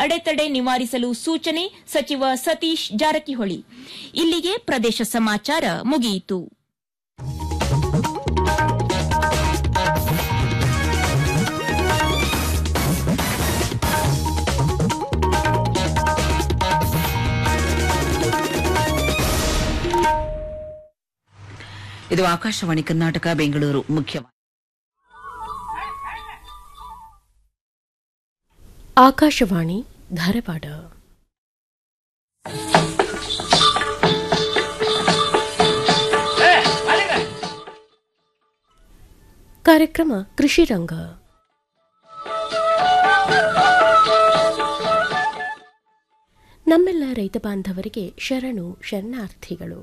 ಅಡೆತಡೆ ನಿವಾರಿಸಲು ಸೂಚನೆ ಸಚಿವ ಸತೀಶ್ ಜಾರಕಿಹೊಳಿ ಇಲ್ಲಿಗೆ ಪ್ರದೇಶ ಸಮಾಚಾರ ಮುಗಿಯಿತು ಇದು ಆಕಾಶವಾಣಿ ಕರ್ನಾಟಕ ಬೆಂಗಳೂರು ಮುಖ್ಯ ಆಕಾಶವಾಣಿ ಧಾರವಾಡ ಕಾರ್ಯಕ್ರಮ ಕೃಷಿ ರಂಗ ನಮ್ಮೆಲ್ಲ ರೈತ ಬಾಂಧವರಿಗೆ ಶರಣು ಶರಣಾರ್ಥಿಗಳು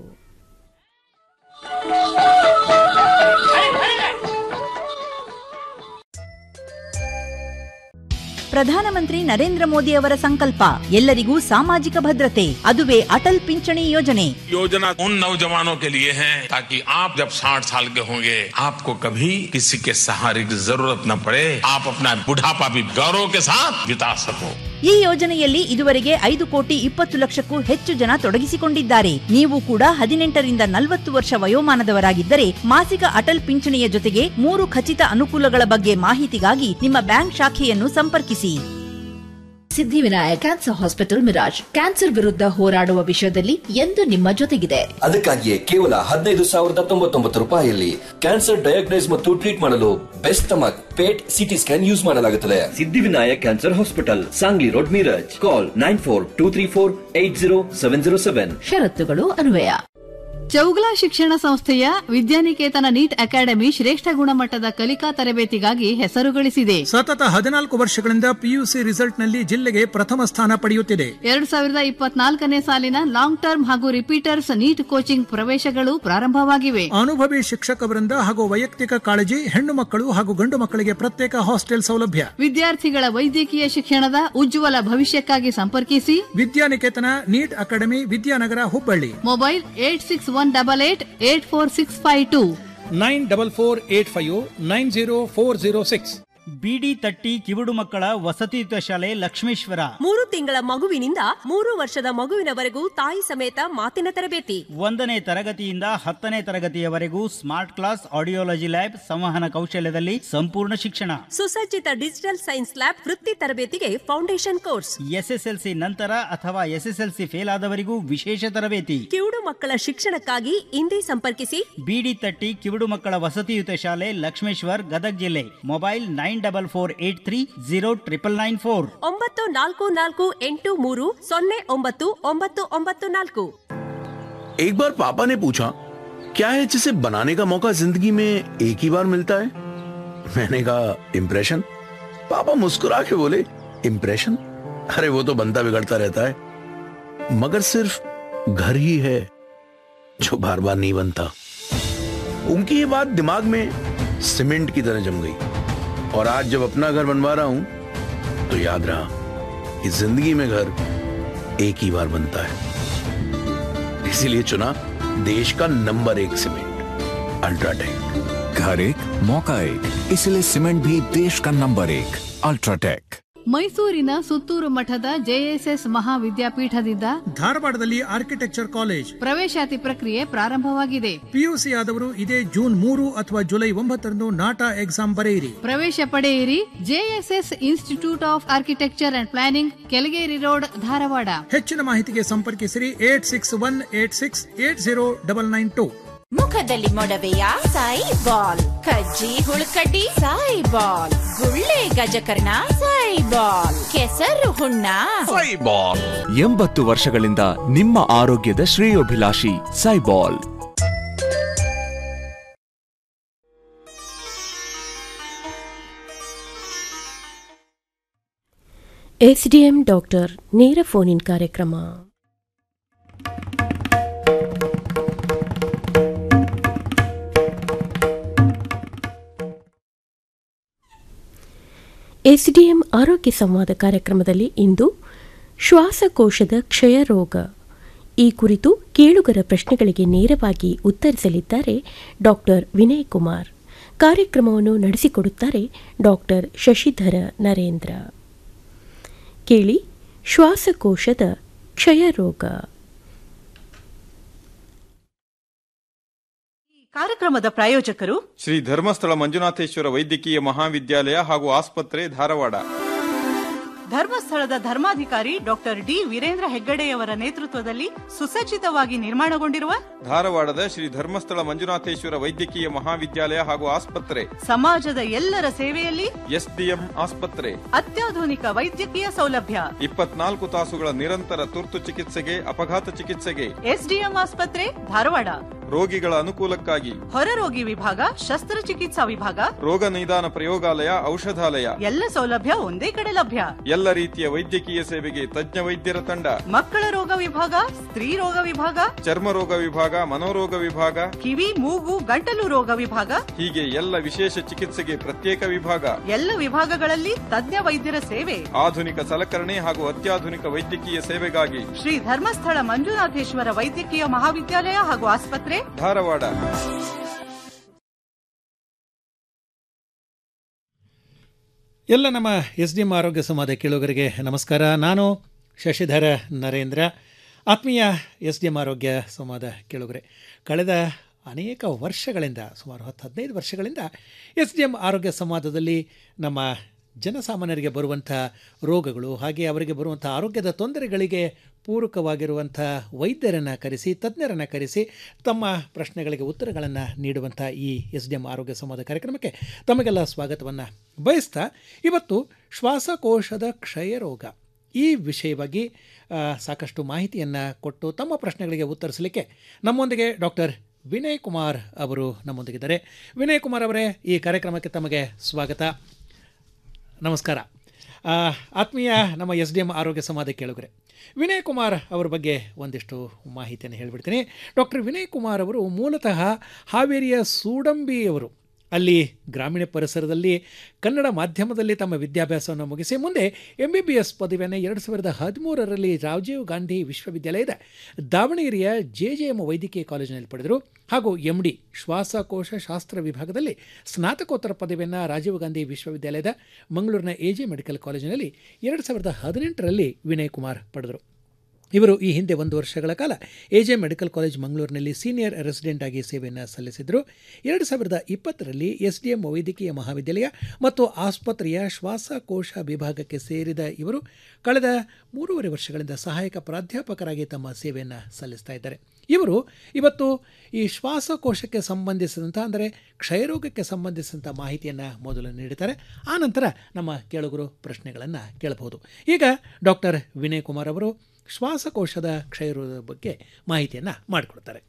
ಪ್ರಧಾನಮಂತ್ರಿ ನರೇಂದ್ರ ಮೋದಿ ಅವರ ಸಂಕಲ್ಪ ಎಲ್ಲರಿಗೂ ಸಾಮಾಜಿಕ ಭದ್ರತೆ ಅದುವೇ ಅಟಲ್ ಪಿಂಚಣಿ ಯೋಜನೆ योजना उन नौजवानों के लिए है ताकि आप जब 60 साल के होंगे आपको कभी किसी के सहारे की जरूरत न पड़े आप अपना बुढ़ापा भी गौरव के साथ बिता सको ಈ ಯೋಜನೆಯಲ್ಲಿ ಇದುವರೆಗೆ ಐದು ಕೋಟಿ ಇಪ್ಪತ್ತು ಲಕ್ಷಕ್ಕೂ ಹೆಚ್ಚು ಜನ ತೊಡಗಿಸಿಕೊಂಡಿದ್ದಾರೆ ನೀವು ಕೂಡ ಹದಿನೆಂಟರಿಂದ ನಲವತ್ತು ವರ್ಷ ವಯೋಮಾನದವರಾಗಿದ್ದರೆ ಮಾಸಿಕ ಅಟಲ್ ಪಿಂಚಣಿಯ ಜೊತೆಗೆ ಮೂರು ಖಚಿತ ಅನುಕೂಲಗಳ ಬಗ್ಗೆ ಮಾಹಿತಿಗಾಗಿ ನಿಮ್ಮ ಬ್ಯಾಂಕ್ ಶಾಖೆಯನ್ನು ಸಂಪರ್ಕಿಸಿ Siddhivinayak cancer hospital Miraj cancer ವಿರುದ್ಧ ಹೋರಾಡುವ ವಿಷಯದಲ್ಲಿ ಎಂದು ನಿಮ್ಮ ಜೊತೆಗಿದೆ ಅದಕ್ಕಾಗಿಯೇ ಕೇವಲ ಹದಿನೈದು ಸಾವಿರದ ತೊಂಬತ್ತೊಂಬತ್ತು ರೂಪಾಯಿಯಲ್ಲಿ ಕ್ಯಾನ್ಸರ್ ಡಯಾಗ್ನೈಸ್ ಮತ್ತು ಟ್ರೀಟ್ ಮಾಡಲು best stomach PET CT scan use ಮಾಡಲಾಗುತ್ತದೆ Siddhivinayak cancer hospital Sangli road Miraj call nine four two three four eight zero seven zero seven ಷರತ್ತುಗಳು ಅನ್ವಯ ಚೌಗಲ ಶಿಕ್ಷಣ ಸಂಸ್ಥೆಯ ವಿದ್ಯಾನಿಕೇತನ ನೀಟ್ ಅಕಾಡೆಮಿ ಶ್ರೇಷ್ಠ ಗುಣಮಟ್ಟದ ಕಲಿಕಾ ತರಬೇತಿಗಾಗಿ ಹೆಸರು ಗಳಿಸಿದೆ ಸತತ ಹದಿನಾಲ್ಕು ವರ್ಷಗಳಿಂದ ಪಿಯುಸಿ ರಿಸಲ್ಟ್ನಲ್ಲಿ ಜಿಲ್ಲೆಗೆ ಪ್ರಥಮ ಸ್ಥಾನ ಪಡೆಯುತ್ತಿದೆ ಎರಡ್ ಸಾವಿರದ ಇಪ್ಪತ್ನಾಲ್ಕನೇ ಸಾಲಿನ ಲಾಂಗ್ ಟರ್ಮ್ ಹಾಗೂ ರಿಪೀಟರ್ಸ್ ನೀಟ್ ಕೋಚಿಂಗ್ ಪ್ರವೇಶಗಳು ಪ್ರಾರಂಭವಾಗಿವೆ ಅನುಭವಿ ಶಿಕ್ಷಕವರಿಂದ ಹಾಗೂ ವೈಯಕ್ತಿಕ ಕಾಳಜಿ ಹೆಣ್ಣು ಮಕ್ಕಳು ಹಾಗೂ ಗಂಡು ಮಕ್ಕಳಿಗೆ ಪ್ರತ್ಯೇಕ ಹಾಸ್ಟೆಲ್ ಸೌಲಭ್ಯ ವಿದ್ಯಾರ್ಥಿಗಳ ವೈದ್ಯಕೀಯ ಶಿಕ್ಷಣದ ಉಜ್ವಲ ಭವಿಷ್ಯಕ್ಕಾಗಿ ಸಂಪರ್ಕಿಸಿ Vidyaniketan NEET academy Vidyanagar Hubballi mobile eight six one double eight eight four six five two nine double four eight five nine zero four zero six ಬಿಡಿ ತಟ್ಟಿ ಕಿವುಡು ಮಕ್ಕಳ ವಸತಿಯುತ ಶಾಲೆ ಲಕ್ಷ್ಮೇಶ್ವರ ಮೂರು ತಿಂಗಳ ಮಗುವಿನಿಂದ ಮೂರು ವರ್ಷದ ಮಗುವಿನವರೆಗೂ ತಾಯಿ ಸಮೇತ ಮಾತಿನ ತರಬೇತಿ ಒಂದನೇ ತರಗತಿಯಿಂದ ಹತ್ತನೇ ತರಗತಿಯವರೆಗೂ ಸ್ಮಾರ್ಟ್ ಕ್ಲಾಸ್ ಆಡಿಯೋಲಜಿ ಲ್ಯಾಬ್ ಸಂವಹನ ಕೌಶಲ್ಯದಲ್ಲಿ ಸಂಪೂರ್ಣ ಶಿಕ್ಷಣ ಸುಸಜ್ಜಿತ ಡಿಜಿಟಲ್ ಸೈನ್ಸ್ ಲ್ಯಾಬ್ ವೃತ್ತಿ ತರಬೇತಿಗೆ ಫೌಂಡೇಶನ್ ಕೋರ್ಸ್ ಎಸ್ಎಸ್ಎಲ್ಸಿ ನಂತರ ಅಥವಾ ಎಸ್ಎಸ್ಎಲ್ಸಿ ಫೇಲ್ ಆದವರಿಗೂ ವಿಶೇಷ ತರಬೇತಿ ಕಿವುಡು ಮಕ್ಕಳ ಶಿಕ್ಷಣಕ್ಕಾಗಿ ಇಂದೇ ಸಂಪರ್ಕಿಸಿ ಬಿಡಿ ತಟ್ಟಿ ಕಿವುಡು ಮಕ್ಕಳ ವಸತಿಯುತ ಶಾಲೆ ಲಕ್ಷ್ಮೇಶ್ವರ್ ಗದಗ್ ಜಿಲ್ಲೆ mobile nine double four eight three zero triple nine four ಒಂಬತ್ತು ನಾಲ್ಕು ನಾಲ್ಕು ಎಂಟು ಮೂರು ಸೊನ್ನೆ ಒಂಬತ್ತು ಒಂಬತ್ತು ಒಂಬತ್ತು ನಾಲ್ಕು एक बार पापा ने पूछा क्या है जिसे बनाने का मौका जिंदगी में एक ही बार मिलता है मैंने कहा इम्प्रेशन पापा मुस्कुरा के बोले इम्प्रेशन अरे वो तो बनता बिगड़ता रहता है मगर सिर्फ घर ही है जो बार बार नहीं बनता उनकी ये बात दिमाग में सीमेंट की तरह जम गई और आज जब अपना घर बनवा रहा हूं तो याद रहा कि जिंदगी में घर एक ही बार बनता है इसीलिए चुना देश का नंबर एक सीमेंट अल्ट्राटेक घर एक मौका एक इसलिए सीमेंट भी देश का नंबर एक अल्ट्राटेक ಮೈಸೂರಿನ ಸುತ್ತೂರು ಮಠದ ಜೆಎಸ್ಎಸ್ ಮಹಾವಿದ್ಯಾಪೀಠದಿಂದ ಧಾರವಾಡದಲ್ಲಿ ಆರ್ಕಿಟೆಕ್ಚರ್ ಕಾಲೇಜ್ ಪ್ರವೇಶಾತಿ ಪ್ರಕ್ರಿಯೆ ಪ್ರಾರಂಭವಾಗಿದೆ ಪಿಯುಸಿ ಆದವರು ಇದೇ ಜೂನ್ ಮೂರು ಅಥವಾ ಜುಲೈ ಒಂಬತ್ತರಂದು ನಾಟಾ ಎಕ್ಸಾಮ್ ಬರೆಯಿರಿ ಪ್ರವೇಶ ಪಡೆಯಿರಿ JSS institute of architecture and planning Kelageri road Dharwad ಹೆಚ್ಚಿನ ಮಾಹಿತಿಗೆ ಸಂಪರ್ಕಿಸಿರಿ eight six one eight six eight zero double nine two ಮುಖದಲ್ಲಿ ಮೊಡವೆಯ ಸಾಯಿ ಬಾಲ್ ಕಜ್ಜಿ ಹುಳುಕಡ್ಡಿ ಸಾಯಿ ಬಾಲ್ ಗುಳ್ಳೆ ಗಜಕರ್ಣ ಸಾಯಿ ಬಾಲ್ ಕೆಸರು ಹುಣ್ಣ ಸೈಬಾಲ್ ಎಂಬತ್ತು ವರ್ಷಗಳಿಂದ ನಿಮ್ಮ ಆರೋಗ್ಯದ ಶ್ರೇಯೋಭಿಲಾಷಿ ಸೈಬಾಲ್ ಎಸ್ಡಿಎಂ ಡಾಕ್ಟರ್ ನೇರ ಫೋನ್ ಇನ್ ಕಾರ್ಯಕ್ರಮ ಎಸ್ಡಿಎಂ ಆರೋಗ್ಯ ಸಂವಾದ ಕಾರ್ಯಕ್ರಮದಲ್ಲಿ ಇಂದು ಶ್ವಾಸಕೋಶದ ಕ್ಷಯ ರೋಗ ಈ ಕುರಿತು ಕೇಳುಗರ ಪ್ರಶ್ನೆಗಳಿಗೆ ನೇರವಾಗಿ ಉತ್ತರಿಸಲಿದ್ದಾರೆ ಡಾಕ್ಟರ್ ವಿನಯ್ ಕುಮಾರ್ ಕಾರ್ಯಕ್ರಮವನ್ನು ನಡೆಸಿಕೊಡುತ್ತಾರೆ ಡಾಕ್ಟರ್ ಶಶಿಧರ ನರೇಂದ್ರ ಕೇಳಿ ಶ್ವಾಸಕೋಶದ ಕ್ಷಯರೋಗ ಕಾರ್ಯಕ್ರಮದ ಪ್ರಾಯೋಜಕರು ಶ್ರೀ ಧರ್ಮಸ್ಥಳ ಮಂಜುನಾಥೇಶ್ವರ ವೈದ್ಯಕೀಯ ಮಹಾವಿದ್ಯಾಲಯ ಹಾಗೂ ಆಸ್ಪತ್ರೆ ಧಾರವಾಡ ಧರ್ಮಸ್ಥಳದ ಧರ್ಮಾಧಿಕಾರಿ ಡಾಕ್ಟರ್ ಡಿ ವೀರೇಂದ್ರ ಹೆಗ್ಗಡೆಯವರ ನೇತೃತ್ವದಲ್ಲಿ ಸುಸಜ್ಜಿತವಾಗಿ ನಿರ್ಮಾಣಗೊಂಡಿರುವ ಧಾರವಾಡದ ಶ್ರೀ ಧರ್ಮಸ್ಥಳ ಮಂಜುನಾಥೇಶ್ವರ ವೈದ್ಯಕೀಯ ಮಹಾವಿದ್ಯಾಲಯ ಹಾಗೂ ಆಸ್ಪತ್ರೆ ಸಮಾಜದ ಎಲ್ಲರ ಸೇವೆಯಲ್ಲಿ ಎಸ್ಡಿಎಂ ಆಸ್ಪತ್ರೆ ಅತ್ಯಾಧುನಿಕ ವೈದ್ಯಕೀಯ ಸೌಲಭ್ಯ ಇಪ್ಪತ್ನಾಲ್ಕು ತಾಸುಗಳ ನಿರಂತರ ತುರ್ತು ಚಿಕಿತ್ಸೆಗೆ ಅಪಘಾತ ಚಿಕಿತ್ಸೆಗೆ ಎಸ್ಡಿಎಂ ಆಸ್ಪತ್ರೆ ಧಾರವಾಡ ರೋಗಿಗಳ ಅನುಕೂಲಕ್ಕಾಗಿ ಹೊರರೋಗಿ ವಿಭಾಗ ಶಸ್ತ್ರಚಿಕಿತ್ಸಾ ವಿಭಾಗ ರೋಗ ನಿದಾನ ಪ್ರಯೋಗಾಲಯ ಔಷಧಾಲಯ ಎಲ್ಲ ಸೌಲಭ್ಯ ಒಂದೇ ಕಡೆ ಲಭ್ಯ ಎಲ್ಲ ರೀತಿಯ ವೈದ್ಯಕೀಯ ಸೇವೆಗೆ ತಜ್ಞ ವೈದ್ಯರ ತಂಡ ಮಕ್ಕಳ ರೋಗ ವಿಭಾಗ ಸ್ತ್ರೀ ರೋಗ ವಿಭಾಗ ಚರ್ಮ ರೋಗ ವಿಭಾಗ ಮನೋರೋಗ ವಿಭಾಗ ಕಿವಿ ಮೂಗು ಗಂಟಲು ರೋಗ ವಿಭಾಗ ಹೀಗೆ ಎಲ್ಲ ವಿಶೇಷ ಚಿಕಿತ್ಸೆಗೆ ಪ್ರತ್ಯೇಕ ವಿಭಾಗ ಎಲ್ಲ ವಿಭಾಗಗಳಲ್ಲಿ ತಜ್ಞ ವೈದ್ಯರ ಸೇವೆ ಆಧುನಿಕ ಸಲಕರಣೆ ಹಾಗೂ ಅತ್ಯಾಧುನಿಕ ವೈದ್ಯಕೀಯ ಸೇವೆಗಾಗಿ ಶ್ರೀ ಧರ್ಮಸ್ಥಳ ಮಂಜುನಾಥೇಶ್ವರ ವೈದ್ಯಕೀಯ ಮಹಾವಿದ್ಯಾಲಯ ಹಾಗೂ ಆಸ್ಪತ್ರೆ ಧಾರವಾಡ ಎಲ್ಲ ನಮ್ಮ ಎಸ್ ಡಿ ಎಂ ಆರೋಗ್ಯ ಸಂವಾದ ಕೇಳುಗರಿಗೆ ನಮಸ್ಕಾರ ನಾನು ಶಶಿಧರ ನರೇಂದ್ರ ಆತ್ಮೀಯ ಎಸ್ ಡಿ ಎಂ ಆರೋಗ್ಯ ಸಂವಾದ ಕೇಳುಗರೆ ಕಳೆದ ಅನೇಕ ವರ್ಷಗಳಿಂದ ಸುಮಾರು ಹತ್ತು ಹದಿನೈದು ವರ್ಷಗಳಿಂದ ಎಸ್ ಡಿ ಎಂ ಆರೋಗ್ಯ ಸಂವಾದದಲ್ಲಿ ನಮ್ಮ ಜನಸಾಮಾನ್ಯರಿಗೆ ಬರುವಂಥ ರೋಗಗಳು ಹಾಗೆ ಅವರಿಗೆ ಬರುವಂಥ ಆರೋಗ್ಯದ ತೊಂದರೆಗಳಿಗೆ ಪೂರಕವಾಗಿರುವಂಥ ವೈದ್ಯರನ್ನು ಕರೆಸಿ ತಜ್ಞರನ್ನು ಕರೆಸಿ ತಮ್ಮ ಪ್ರಶ್ನೆಗಳಿಗೆ ಉತ್ತರಗಳನ್ನು ನೀಡುವಂಥ ಈ ಎಸ್ ಡಿ ಎಂ ಆರೋಗ್ಯ ಸಂವಾದ ಕಾರ್ಯಕ್ರಮಕ್ಕೆ ತಮಗೆಲ್ಲ ಸ್ವಾಗತವನ್ನು ಬಯಸ್ತಾ ಇವತ್ತು ಶ್ವಾಸಕೋಶದ ಕ್ಷಯರೋಗ ಈ ವಿಷಯವಾಗಿ ಆ, ಸಾಕಷ್ಟು ಮಾಹಿತಿಯನ್ನು ಕೊಟ್ಟು ತಮ್ಮ ಪ್ರಶ್ನೆಗಳಿಗೆ ಉತ್ತರಿಸಲಿಕ್ಕೆ ನಮ್ಮೊಂದಿಗೆ ಡಾಕ್ಟರ್ ವಿನಯ್ ಕುಮಾರ್ ಅವರು ನಮ್ಮೊಂದಿಗಿದ್ದಾರೆ ವಿನಯ್ ಕುಮಾರ್ ಅವರೇ ಈ ಕಾರ್ಯಕ್ರಮಕ್ಕೆ ತಮಗೆ ಸ್ವಾಗತ ನಮಸ್ಕಾರ ಆ, ಆತ್ಮೀಯ ನಮ್ಮ ಎಸ್ ಡಿ ಎಂ ಆರೋಗ್ಯ ಸಂವಾದ ಕೇಳುಗರೆ ವಿನಯ್ ಕುಮಾರ್ ಅವರ ಬಗ್ಗೆ ಒಂದಿಷ್ಟು ಮಾಹಿತಿಯನ್ನು ಹೇಳಿಬಿಡ್ತೀನಿ ಡಾಕ್ಟರ್ ವಿನಯ್ ಕುಮಾರ್ ಅವರು ಮೂಲತಃ ಹಾವೇರಿಯ ಸೂಡಂಬಿಯವರು ಅಲ್ಲಿ ಗ್ರಾಮೀಣ ಪರಿಸರದಲ್ಲಿ ಕನ್ನಡ ಮಾಧ್ಯಮದಲ್ಲಿ ತಮ್ಮ ವಿದ್ಯಾಭ್ಯಾಸವನ್ನು ಮುಗಿಸಿ ಮುಂದೆ ಎಂ ಬಿ ಬಿ ಎಸ್ ಪದವಿಯನ್ನು ಎರಡು ಸಾವಿರದ ಹದಿಮೂರರಲ್ಲಿ ರಾಜೀವ್ ಗಾಂಧಿ ವಿಶ್ವವಿದ್ಯಾಲಯದ ದಾವಣಗೆರೆಯ ಜೆ ಜೆ ಎಂ ವೈದ್ಯಕೀಯ ಕಾಲೇಜಿನಲ್ಲಿ ಪಡೆದರು ಹಾಗೂ ಎಂ ಡಿ ಶ್ವಾಸಕೋಶ ಶಾಸ್ತ್ರ ವಿಭಾಗದಲ್ಲಿ ಸ್ನಾತಕೋತ್ತರ ಪದವಿಯನ್ನು ರಾಜೀವ್ ಗಾಂಧಿ ವಿಶ್ವವಿದ್ಯಾಲಯದ ಮಂಗಳೂರಿನ ಎ ಜೆ ಮೆಡಿಕಲ್ ಕಾಲೇಜಿನಲ್ಲಿ ಎರಡು ಸಾವಿರದ ಹದಿನೆಂಟರಲ್ಲಿ ವಿನಯ್ ಕುಮಾರ್ ಪಡೆದರು ಇವರು ಈ ಹಿಂದೆ ಒಂದು ವರ್ಷಗಳ ಕಾಲ ಎ ಜೆ ಮೆಡಿಕಲ್ ಕಾಲೇಜ್ ಮಂಗಳೂರಿನಲ್ಲಿ ಸೀನಿಯರ್ ರೆಸಿಡೆಂಟ್ ಆಗಿ ಸೇವೆಯನ್ನು ಸಲ್ಲಿಸಿದರು ಎರಡು ಸಾವಿರದ ಇಪ್ಪತ್ತರಲ್ಲಿ ಎಸ್ ಡಿ ಎಂ ವೈದ್ಯಕೀಯ ಮಹಾವಿದ್ಯಾಲಯ ಮತ್ತು ಆಸ್ಪತ್ರೆಯ ಶ್ವಾಸಕೋಶ ವಿಭಾಗಕ್ಕೆ ಸೇರಿದ ಇವರು ಕಳೆದ ಮೂರುವರೆ ವರ್ಷಗಳಿಂದ ಸಹಾಯಕ ಪ್ರಾಧ್ಯಾಪಕರಾಗಿ ತಮ್ಮ ಸೇವೆಯನ್ನು ಸಲ್ಲಿಸ್ತಾ ಇದ್ದಾರೆ ಇವರು ಇವತ್ತು ಈ ಶ್ವಾಸಕೋಶಕ್ಕೆ ಸಂಬಂಧಿಸಿದಂಥ ಅಂದರೆ ಕ್ಷಯರೋಗಕ್ಕೆ ಸಂಬಂಧಿಸಿದಂಥ ಮಾಹಿತಿಯನ್ನು ಮೊದಲು ನೀಡುತ್ತಾರೆ ಆನಂತರ ನಮ್ಮ ಕೇಳುಗರು ಪ್ರಶ್ನೆಗಳನ್ನು ಕೇಳಬಹುದು ಈಗ ಡಾಕ್ಟರ್ ವಿನಯ್ ಕುಮಾರ್ ಅವರು ಶ್ವಾಸಕೋಶದ ಕ್ಷಯರೋಗದ ಬಗ್ಗೆ ಮಾಹಿತಿಯನ್ನು ಮಾಡಿಕೊಡ್ತಾರೆ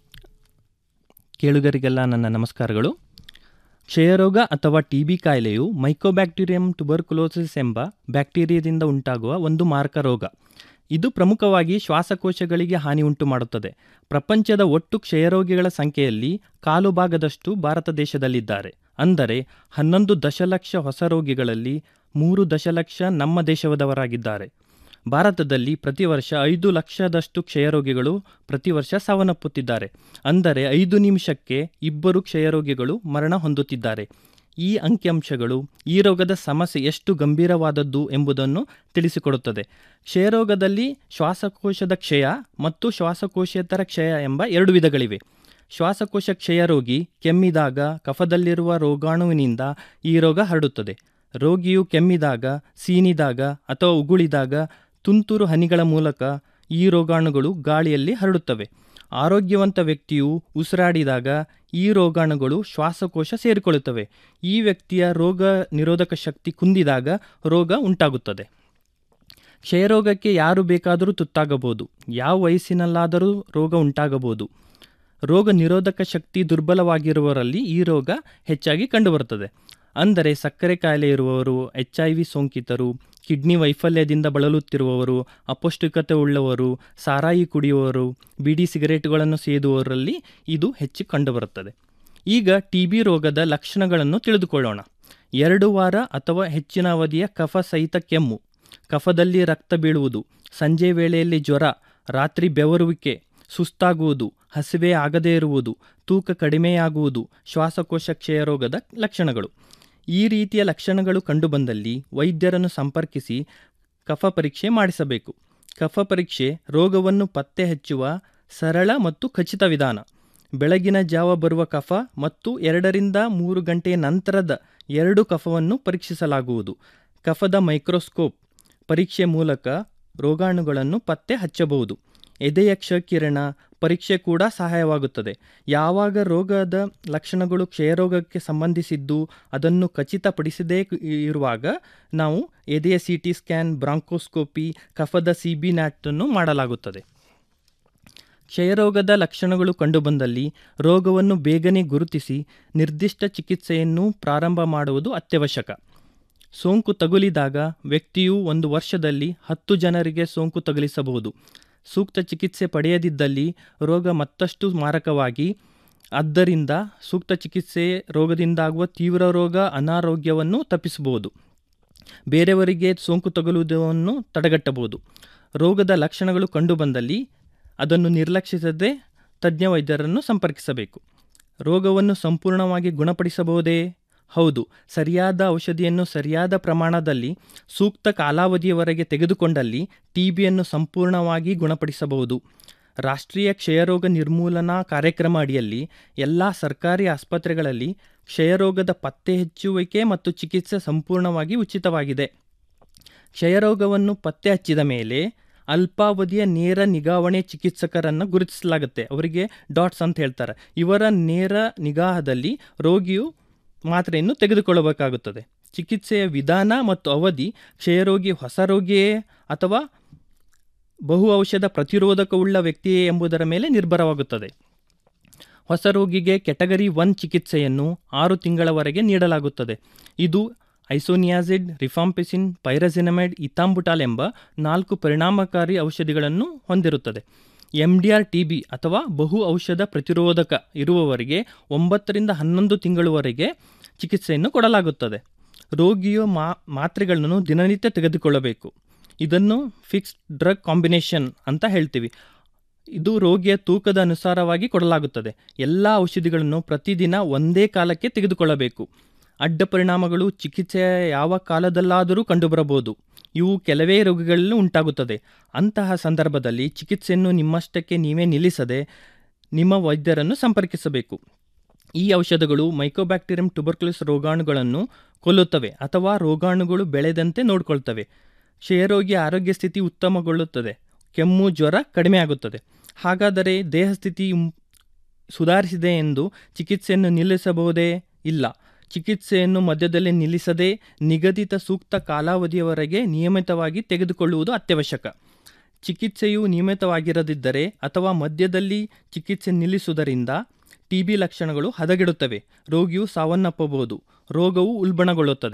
ಕೇಳುಗರಿಗೆಲ್ಲ ನನ್ನ ನಮಸ್ಕಾರಗಳು ಕ್ಷಯರೋಗ ಅಥವಾ ಟಿ ಬಿ ಕಾಯಿಲೆಯು ಮೈಕೋಬ್ಯಾಕ್ಟೀರಿಯಂ ಟ್ಯುಬರ್ಕುಲೋಸಿಸ್ ಎಂಬ ಬ್ಯಾಕ್ಟೀರಿಯಾದಿಂದ ಉಂಟಾಗುವ ಒಂದು ಮಾರಕ ರೋಗ ಇದು ಪ್ರಮುಖವಾಗಿ ಶ್ವಾಸಕೋಶಗಳಿಗೆ ಹಾನಿ ಉಂಟು ಮಾಡುತ್ತದೆ ಪ್ರಪಂಚದ ಒಟ್ಟು ಕ್ಷಯರೋಗಿಗಳ ಸಂಖ್ಯೆಯಲ್ಲಿ ಕಾಲು ಭಾಗದಷ್ಟು ಭಾರತ ದೇಶದಲ್ಲಿದ್ದಾರೆ ಅಂದರೆ ಹನ್ನೊಂದು ದಶಲಕ್ಷ ಹೊಸ ರೋಗಿಗಳಲ್ಲಿ ಮೂರು ದಶಲಕ್ಷ ನಮ್ಮ ದೇಶದವರಾಗಿದ್ದಾರೆ ಭಾರತದಲ್ಲಿ ಪ್ರತಿ ವರ್ಷ ಐದು ಲಕ್ಷದಷ್ಟು ಕ್ಷಯರೋಗಿಗಳು ಪ್ರತಿ ವರ್ಷ ಸಾವನ್ನಪ್ಪುತ್ತಿದ್ದಾರೆ ಅಂದರೆ ಐದು ನಿಮಿಷಕ್ಕೆ ಇಬ್ಬರು ಕ್ಷಯರೋಗಿಗಳು ಮರಣ ಹೊಂದುತ್ತಿದ್ದಾರೆ ಈ ಅಂಕಿಅಂಶಗಳು ಈ ರೋಗದ ಸಮಸ್ಯೆ ಎಷ್ಟು ಗಂಭೀರವಾದದ್ದು ಎಂಬುದನ್ನು ತಿಳಿಸಿಕೊಡುತ್ತದೆ ಕ್ಷಯರೋಗದಲ್ಲಿ ಶ್ವಾಸಕೋಶದ ಕ್ಷಯ ಮತ್ತು ಶ್ವಾಸಕೋಶೇತರ ಕ್ಷಯ ಎಂಬ ಎರಡು ವಿಧಗಳಿವೆ ಶ್ವಾಸಕೋಶ ಕ್ಷಯರೋಗಿ ಕೆಮ್ಮಿದಾಗ ಕಫದಲ್ಲಿರುವ ರೋಗಾಣುವಿನಿಂದ ಈ ರೋಗ ಹರಡುತ್ತದೆ ರೋಗಿಯು ಕೆಮ್ಮಿದಾಗ ಸೀನಿದಾಗ ಅಥವಾ ಉಗುಳಿದಾಗ ತುಂತುರು ಹನಿಗಳ ಮೂಲಕ ಈ ರೋಗಾಣುಗಳು ಗಾಳಿಯಲ್ಲಿ ಹರಡುತ್ತವೆ ಆರೋಗ್ಯವಂತ ವ್ಯಕ್ತಿಯು ಉಸಿರಾಡಿದಾಗ ಈ ರೋಗಾಣುಗಳು ಶ್ವಾಸಕೋಶ ಸೇರಿಕೊಳ್ಳುತ್ತವೆ ಈ ವ್ಯಕ್ತಿಯ ರೋಗ ನಿರೋಧಕ ಶಕ್ತಿ ಕುಂದಿದಾಗ ರೋಗ ಉಂಟಾಗುತ್ತದೆ ಕ್ಷಯರೋಗಕ್ಕೆ ಯಾರು ಬೇಕಾದರೂ ತುತ್ತಾಗಬಹುದು ಯಾವ ವಯಸ್ಸಿನಲ್ಲಾದರೂ ರೋಗ ಉಂಟಾಗಬಹುದು ರೋಗ ನಿರೋಧಕ ಶಕ್ತಿ ದುರ್ಬಲವಾಗಿರುವವರಲ್ಲಿ ಈ ರೋಗ ಹೆಚ್ಚಾಗಿ ಕಂಡುಬರುತ್ತದೆ ಅಂದರೆ ಸಕ್ಕರೆ ಕಾಯಿಲೆ ಇರುವವರು ಎಚ್ ಐ ವಿ ಸೋಂಕಿತರು ಕಿಡ್ನಿ ವೈಫಲ್ಯದಿಂದ ಬಳಲುತ್ತಿರುವವರು ಅಪೌಷ್ಟಿಕತೆ ಉಳ್ಳವರು ಸಾರಾಯಿ ಕುಡಿಯುವವರು ಬಿಡಿ ಸಿಗರೇಟುಗಳನ್ನು ಸೇದುವವರಲ್ಲಿ ಇದು ಹೆಚ್ಚು ಕಂಡುಬರುತ್ತದೆ ಈಗ ಟಿ ಬಿ ರೋಗದ ಲಕ್ಷಣಗಳನ್ನು ತಿಳಿದುಕೊಳ್ಳೋಣ ಎರಡು ವಾರ ಅಥವಾ ಹೆಚ್ಚಿನ ಅವಧಿಯ ಕಫ ಸಹಿತ ಕೆಮ್ಮು ಕಫದಲ್ಲಿ ರಕ್ತ ಬೀಳುವುದು ಸಂಜೆ ವೇಳೆಯಲ್ಲಿ ಜ್ವರ ರಾತ್ರಿ ಬೆವರುವಿಕೆ ಸುಸ್ತಾಗುವುದು ಹಸಿವೆ ಆಗದೇ ಇರುವುದು ತೂಕ ಕಡಿಮೆಯಾಗುವುದು ಶ್ವಾಸಕೋಶ ಕ್ಷಯರೋಗದ ಲಕ್ಷಣಗಳು ಈ ರೀತಿಯ ಲಕ್ಷಣಗಳು ಕಂಡುಬಂದಲ್ಲಿ ವೈದ್ಯರನ್ನು ಸಂಪರ್ಕಿಸಿ ಕಫ ಪರೀಕ್ಷೆ ಮಾಡಿಸಬೇಕು ಕಫ ಪರೀಕ್ಷೆ ರೋಗವನ್ನು ಪತ್ತೆ ಹಚ್ಚುವ ಸರಳ ಮತ್ತು ಖಚಿತ ವಿಧಾನ ಬೆಳಗಿನ ಜಾವ ಬರುವ ಕಫ ಮತ್ತು ಎರಡರಿಂದ ಮೂರು ಗಂಟೆಯ ನಂತರದ ಎರಡು ಕಫವನ್ನು ಪರೀಕ್ಷಿಸಲಾಗುವುದು ಕಫದ ಮೈಕ್ರೋಸ್ಕೋಪ್ ಪರೀಕ್ಷೆ ಮೂಲಕ ರೋಗಾಣುಗಳನ್ನು ಪತ್ತೆ ಹಚ್ಚಬಹುದು ಎದೆಯ ಕ್ಷಕಿರಣ ಪರೀಕ್ಷೆ ಕೂಡ ಸಹಾಯವಾಗುತ್ತದೆ ಯಾವಾಗ ರೋಗದ ಲಕ್ಷಣಗಳು ಕ್ಷಯರೋಗಕ್ಕೆ ಸಂಬಂಧಿಸಿದ್ದು ಅದನ್ನು ಖಚಿತಪಡಿಸದೇ ಇರುವಾಗ ನಾವು ಎದೆಯ ಸಿ ಟಿ ಸ್ಕ್ಯಾನ್ ಬ್ರಾಂಕೋಸ್ಕೋಪಿ ಕಫದ ಸಿ ಬಿ ನ್ಯಾಟನ್ನು ಮಾಡಲಾಗುತ್ತದೆ ಕ್ಷಯರೋಗದ ಲಕ್ಷಣಗಳು ಕಂಡುಬಂದಲ್ಲಿ ರೋಗವನ್ನು ಬೇಗನೆ ಗುರುತಿಸಿ ನಿರ್ದಿಷ್ಟ ಚಿಕಿತ್ಸೆಯನ್ನು ಪ್ರಾರಂಭ ಮಾಡುವುದು ಅತ್ಯವಶ್ಯಕ ಸೋಂಕು ತಗುಲಿದಾಗ ವ್ಯಕ್ತಿಯು ಒಂದು ವರ್ಷದಲ್ಲಿ ಹತ್ತು ಜನರಿಗೆ ಸೋಂಕು ತಗುಲಿಸಬಹುದು ಸೂಕ್ತ ಚಿಕಿತ್ಸೆ ಪಡೆಯದಿದ್ದಲ್ಲಿ ರೋಗ ಮತ್ತಷ್ಟು ಮಾರಕವಾಗಿ ಆದ್ದರಿಂದ ಸೂಕ್ತ ಚಿಕಿತ್ಸೆ ರೋಗದಿಂದಾಗುವ ತೀವ್ರ ರೋಗ ಅನಾರೋಗ್ಯವನ್ನು ತಪ್ಪಿಸಬಹುದು ಬೇರೆಯವರಿಗೆ ಸೋಂಕು ತಗುಲುವುದನ್ನು ತಡೆಗಟ್ಟಬಹುದು ರೋಗದ ಲಕ್ಷಣಗಳು ಕಂಡುಬಂದಲ್ಲಿ ಅದನ್ನು ನಿರ್ಲಕ್ಷಿಸದೆ ತಜ್ಞ ವೈದ್ಯರನ್ನು ಸಂಪರ್ಕಿಸಬೇಕು ರೋಗವನ್ನು ಸಂಪೂರ್ಣವಾಗಿ ಗುಣಪಡಿಸಬಹುದೇ ಹೌದು ಸರಿಯಾದ ಔಷಧಿಯನ್ನು ಸರಿಯಾದ ಪ್ರಮಾಣದಲ್ಲಿ ಸೂಕ್ತ ಕಾಲಾವಧಿಯವರೆಗೆ ತೆಗೆದುಕೊಂಡಲ್ಲಿ ಟಿಬಿಯನ್ನು ಸಂಪೂರ್ಣವಾಗಿ ಗುಣಪಡಿಸಬಹುದು ರಾಷ್ಟ್ರೀಯ ಕ್ಷಯರೋಗ ನಿರ್ಮೂಲನಾ ಕಾರ್ಯಕ್ರಮ ಅಡಿಯಲ್ಲಿ ಎಲ್ಲ ಸರ್ಕಾರಿ ಆಸ್ಪತ್ರೆಗಳಲ್ಲಿ ಕ್ಷಯರೋಗದ ಪತ್ತೆ ಹಚ್ಚುವಿಕೆ ಮತ್ತು ಚಿಕಿತ್ಸೆ ಸಂಪೂರ್ಣವಾಗಿ ಉಚಿತವಾಗಿದೆ ಕ್ಷಯರೋಗವನ್ನು ಪತ್ತೆ ಹಚ್ಚಿದ ಮೇಲೆ ಅಲ್ಪಾವಧಿಯ ನೇರ ನಿಗಾವಣೆ ಚಿಕಿತ್ಸಕರನ್ನು ಗುರುತಿಸಲಾಗುತ್ತೆ ಅವರಿಗೆ ಡಾಟ್ಸ್ ಅಂತ ಹೇಳ್ತಾರೆ ಇವರ ನೇರ ನಿಗಾಹದಲ್ಲಿ ರೋಗಿಯು ಮಾತ್ರೆಯನ್ನು ತೆಗೆದುಕೊಳ್ಳಬೇಕಾಗುತ್ತದೆ ಚಿಕಿತ್ಸೆಯ ವಿಧಾನ ಮತ್ತು ಅವಧಿ ಕ್ಷಯರೋಗಿ ಹೊಸ ರೋಗಿಯೇ ಅಥವಾ ಬಹು ಔಷಧ ಪ್ರತಿರೋಧಕವುಳ್ಳ ವ್ಯಕ್ತಿಯೇ ಎಂಬುದರ ಮೇಲೆ ನಿರ್ಭರವಾಗುತ್ತದೆ ಹೊಸ ರೋಗಿಗೆ ಕೆಟಗರಿ ಒನ್ ಚಿಕಿತ್ಸೆಯನ್ನು ಆರು ತಿಂಗಳವರೆಗೆ ನೀಡಲಾಗುತ್ತದೆ ಇದು ಐಸೋನಿಯಾಸಿಡ್ ರಿಫಾಂಪಿಸಿನ್ ಪೈರಸಿನಮೈಡ್ ಇತಾಂಬುಟಾಲ್ ಎಂಬ ನಾಲ್ಕು ಪರಿಣಾಮಕಾರಿ ಔಷಧಿಗಳನ್ನು ಹೊಂದಿರುತ್ತದೆ M D R T B ಅಥವಾ ಬಹು ಔಷಧ ಪ್ರತಿರೋಧಕ ಇರುವವರಿಗೆ ಒಂಬತ್ತರಿಂದ ಹನ್ನೊಂದು ತಿಂಗಳವರೆಗೆ ಚಿಕಿತ್ಸೆಯನ್ನು ಕೊಡಲಾಗುತ್ತದೆ ರೋಗಿಯು ಮಾ ಮಾತ್ರೆಗಳನ್ನು ದಿನನಿತ್ಯ ತೆಗೆದುಕೊಳ್ಳಬೇಕು ಇದನ್ನು ಫಿಕ್ಸ್ಡ್ ಡ್ರಗ್ ಕಾಂಬಿನೇಷನ್ ಅಂತ ಹೇಳ್ತೀವಿ ಇದು ರೋಗಿಯ ತೂಕದ ಅನುಸಾರವಾಗಿ ಕೊಡಲಾಗುತ್ತದೆ ಎಲ್ಲ ಔಷಧಿಗಳನ್ನು ಪ್ರತಿದಿನ ಒಂದೇ ಕಾಲಕ್ಕೆ ತೆಗೆದುಕೊಳ್ಳಬೇಕು ಅಡ್ಡ ಪರಿಣಾಮಗಳು ಚಿಕಿತ್ಸೆಯ ಯಾವ ಕಾಲದಲ್ಲಾದರೂ ಕಂಡುಬರಬಹುದು ಇವು ಕೆಲವೇ ರೋಗಗಳಲ್ಲಿ ಉಂಟಾಗುತ್ತದೆ ಅಂತಹ ಸಂದರ್ಭದಲ್ಲಿ ಚಿಕಿತ್ಸೆಯನ್ನು ನಿಮ್ಮಷ್ಟಕ್ಕೆ ನೀವೇ ನಿಲ್ಲಿಸದೆ ನಿಮ್ಮ ವೈದ್ಯರನ್ನು ಸಂಪರ್ಕಿಸಬೇಕು ಈ ಔಷಧಗಳು ಮೈಕೋಬ್ಯಾಕ್ಟೀರಿಯಂ ಟ್ಯುಬರ್ಕ್ಯುಲಸ್ ರೋಗಾಣುಗಳನ್ನು ಕೊಲ್ಲುತ್ತವೆ ಅಥವಾ ರೋಗಾಣುಗಳು ಬೆಳೆದಂತೆ ನೋಡಿಕೊಳ್ತವೆ ಕ್ಷಯರೋಗಿಯ ಆರೋಗ್ಯ ಸ್ಥಿತಿ ಉತ್ತಮಗೊಳ್ಳುತ್ತದೆ ಕೆಮ್ಮು ಜ್ವರ ಕಡಿಮೆಯಾಗುತ್ತದೆ ಹಾಗಾದರೆ ದೇಹಸ್ಥಿತಿ ಸುಧಾರಿಸಿದೆ ಎಂದು ಚಿಕಿತ್ಸೆಯನ್ನು ನಿಲ್ಲಿಸಬಹುದೇ ಇಲ್ಲ ಚಿಕಿತ್ಸೆಯನ್ನು ಮಧ್ಯದಲ್ಲಿ ನಿಲ್ಲಿಸದೆ ನಿಗದಿತ ಸೂಕ್ತ ಕಾಲಾವಧಿಯವರೆಗೆ ನಿಯಮಿತವಾಗಿ ತೆಗೆದುಕೊಳ್ಳುವುದು ಅತ್ಯವಶ್ಯಕ ಚಿಕಿತ್ಸೆಯು ನಿಯಮಿತವಾಗಿರದಿದ್ದರೆ ಅಥವಾ ಮಧ್ಯದಲ್ಲಿ ಚಿಕಿತ್ಸೆ ನಿಲ್ಲಿಸುವುದರಿಂದ ಟಿಬಿ ಲಕ್ಷಣಗಳು ಹದಗೆಡುತ್ತವೆ ರೋಗಿಯು ಸಾವನ್ನಪ್ಪಬಹುದು ರೋಗವು ಉಲ್ಬಣಗೊಳ್ಳುತ್ತದೆ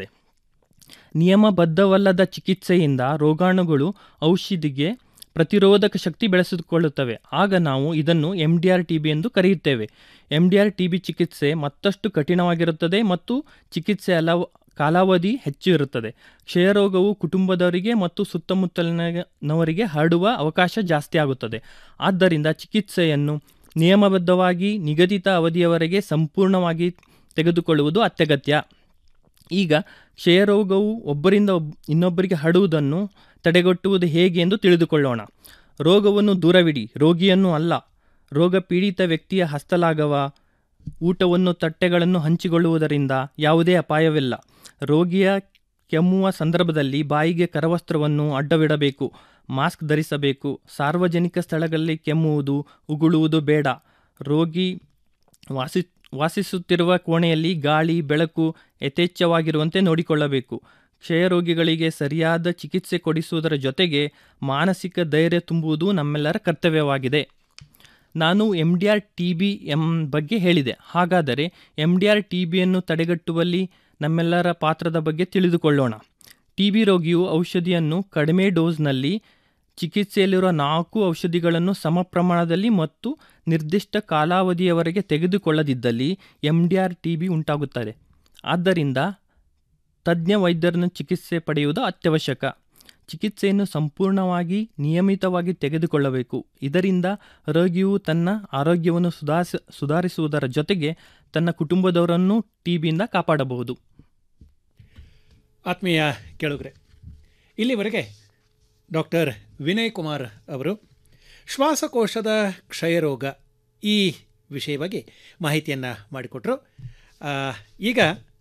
ನಿಯಮಬದ್ಧವಲ್ಲದ ಚಿಕಿತ್ಸೆಯಿಂದ ರೋಗಾಣುಗಳು ಔಷಧಿಗೆ ಪ್ರತಿರೋಧಕ ಶಕ್ತಿ ಬೆಳೆಸಿಕೊಳ್ಳುತ್ತವೆ ಆಗ ನಾವು ಇದನ್ನು M D R T B ಎಂದು ಕರೆಯುತ್ತೇವೆ M D R T B ಚಿಕಿತ್ಸೆ ಮತ್ತಷ್ಟು ಕಠಿಣವಾಗಿರುತ್ತದೆ ಮತ್ತು ಚಿಕಿತ್ಸೆ ಅಲವ ಕಾಲಾವಧಿ ಹೆಚ್ಚು ಇರುತ್ತದೆ ಕ್ಷಯರೋಗವು ಕುಟುಂಬದವರಿಗೆ ಮತ್ತು ಸುತ್ತಮುತ್ತಲಿನವರಿಗೆ ಹರಡುವ ಅವಕಾಶ ಜಾಸ್ತಿ ಆಗುತ್ತದೆ ಆದ್ದರಿಂದ ಚಿಕಿತ್ಸೆಯನ್ನು ನಿಯಮಬದ್ಧವಾಗಿ ನಿಗದಿತ ಅವಧಿಯವರೆಗೆ ಸಂಪೂರ್ಣವಾಗಿ ತೆಗೆದುಕೊಳ್ಳುವುದು ಅತ್ಯಗತ್ಯ ಈಗ ಕ್ಷಯರೋಗವು ಒಬ್ಬರಿಂದ ಒಬ್ ಇನ್ನೊಬ್ಬರಿಗೆ ಹರಡುವುದನ್ನು ತಡೆಗಟ್ಟುವುದು ಹೇಗೆ ಎಂದು ತಿಳಿದುಕೊಳ್ಳೋಣ ರೋಗವನ್ನು ದೂರವಿಡಿ ರೋಗಿಯನ್ನು ಅಲ್ಲ ರೋಗ ಪೀಡಿತ ವ್ಯಕ್ತಿಯ ಹಸ್ತಲಾಗವ ಊಟವನ್ನು ತಟ್ಟೆಗಳನ್ನು ಹಂಚಿಕೊಳ್ಳುವುದರಿಂದ ಯಾವುದೇ ಅಪಾಯವಿಲ್ಲ ರೋಗಿಯ ಕೆಮ್ಮುವ ಸಂದರ್ಭದಲ್ಲಿ ಬಾಯಿಗೆ ಕರವಸ್ತ್ರವನ್ನು ಅಡ್ಡವಿಡಬೇಕು ಮಾಸ್ಕ್ ಧರಿಸಬೇಕು ಸಾರ್ವಜನಿಕ ಸ್ಥಳಗಳಲ್ಲಿ ಕೆಮ್ಮುವುದು ಉಗುಳುವುದು ಬೇಡ ರೋಗಿ ವಾಸಿ ವಾಸಿಸುತ್ತಿರುವ ಕೋಣೆಯಲ್ಲಿ ಗಾಳಿ ಬೆಳಕು ಯಥೇಚ್ಛವಾಗಿರುವಂತೆ ನೋಡಿಕೊಳ್ಳಬೇಕು ಕ್ಷಯರೋಗಿಗಳಿಗೆ ಸರಿಯಾದ ಚಿಕಿತ್ಸೆ ಕೊಡಿಸುವುದರ ಜೊತೆಗೆ ಮಾನಸಿಕ ಧೈರ್ಯ ತುಂಬುವುದು ನಮ್ಮೆಲ್ಲರ ಕರ್ತವ್ಯವಾಗಿದೆ ನಾನು M D R T B ಎಂ ಬಗ್ಗೆ ಹೇಳಿದೆ ಹಾಗಾದರೆ ಎಂ ಡಿ ಆರ್ ಟಿ ಬಿಯನ್ನು ತಡೆಗಟ್ಟುವಲ್ಲಿ ನಮ್ಮೆಲ್ಲರ ಪಾತ್ರದ ಬಗ್ಗೆ ತಿಳಿದುಕೊಳ್ಳೋಣ ಟಿ ಬಿ ರೋಗಿಯು ಔಷಧಿಯನ್ನು ಕಡಿಮೆ ಡೋಸ್ನಲ್ಲಿ ಚಿಕಿತ್ಸೆಯಲ್ಲಿರುವ ನಾಲ್ಕು ಔಷಧಿಗಳನ್ನು ಸಮ ಪ್ರಮಾಣದಲ್ಲಿ ಮತ್ತು ನಿರ್ದಿಷ್ಟ ಕಾಲಾವಧಿಯವರೆಗೆ ತೆಗೆದುಕೊಳ್ಳದಿದ್ದಲ್ಲಿ M D R T B ಉಂಟಾಗುತ್ತದೆ ಆದ್ದರಿಂದ ತಜ್ಞ ವೈದ್ಯರನ್ನು ಚಿಕಿತ್ಸೆ ಪಡೆಯುವುದು ಅತ್ಯವಶ್ಯಕ ಚಿಕಿತ್ಸೆಯನ್ನು ಸಂಪೂರ್ಣವಾಗಿ ನಿಯಮಿತವಾಗಿ ತೆಗೆದುಕೊಳ್ಳಬೇಕು ಇದರಿಂದ ರೋಗಿಯು ತನ್ನ ಆರೋಗ್ಯವನ್ನು ಸುಧಾರಿಸ ಸುಧಾರಿಸುವುದರ ಜೊತೆಗೆ ತನ್ನ ಕುಟುಂಬದವರನ್ನು ಟಿಬಿಯಿಂದ ಕಾಪಾಡಬಹುದು ಆತ್ಮೀಯ ಕೇಳುಗರೆ ಇಲ್ಲಿವರೆಗೆ ಡಾಕ್ಟರ್ ವಿನಯ್ ಕುಮಾರ್ ಅವರು ಶ್ವಾಸಕೋಶದ ಕ್ಷಯರೋಗ ಈ ವಿಷಯವಾಗಿ ಮಾಹಿತಿಯನ್ನು ಮಾಡಿಕೊಟ್ರು ಆ, ಈಗ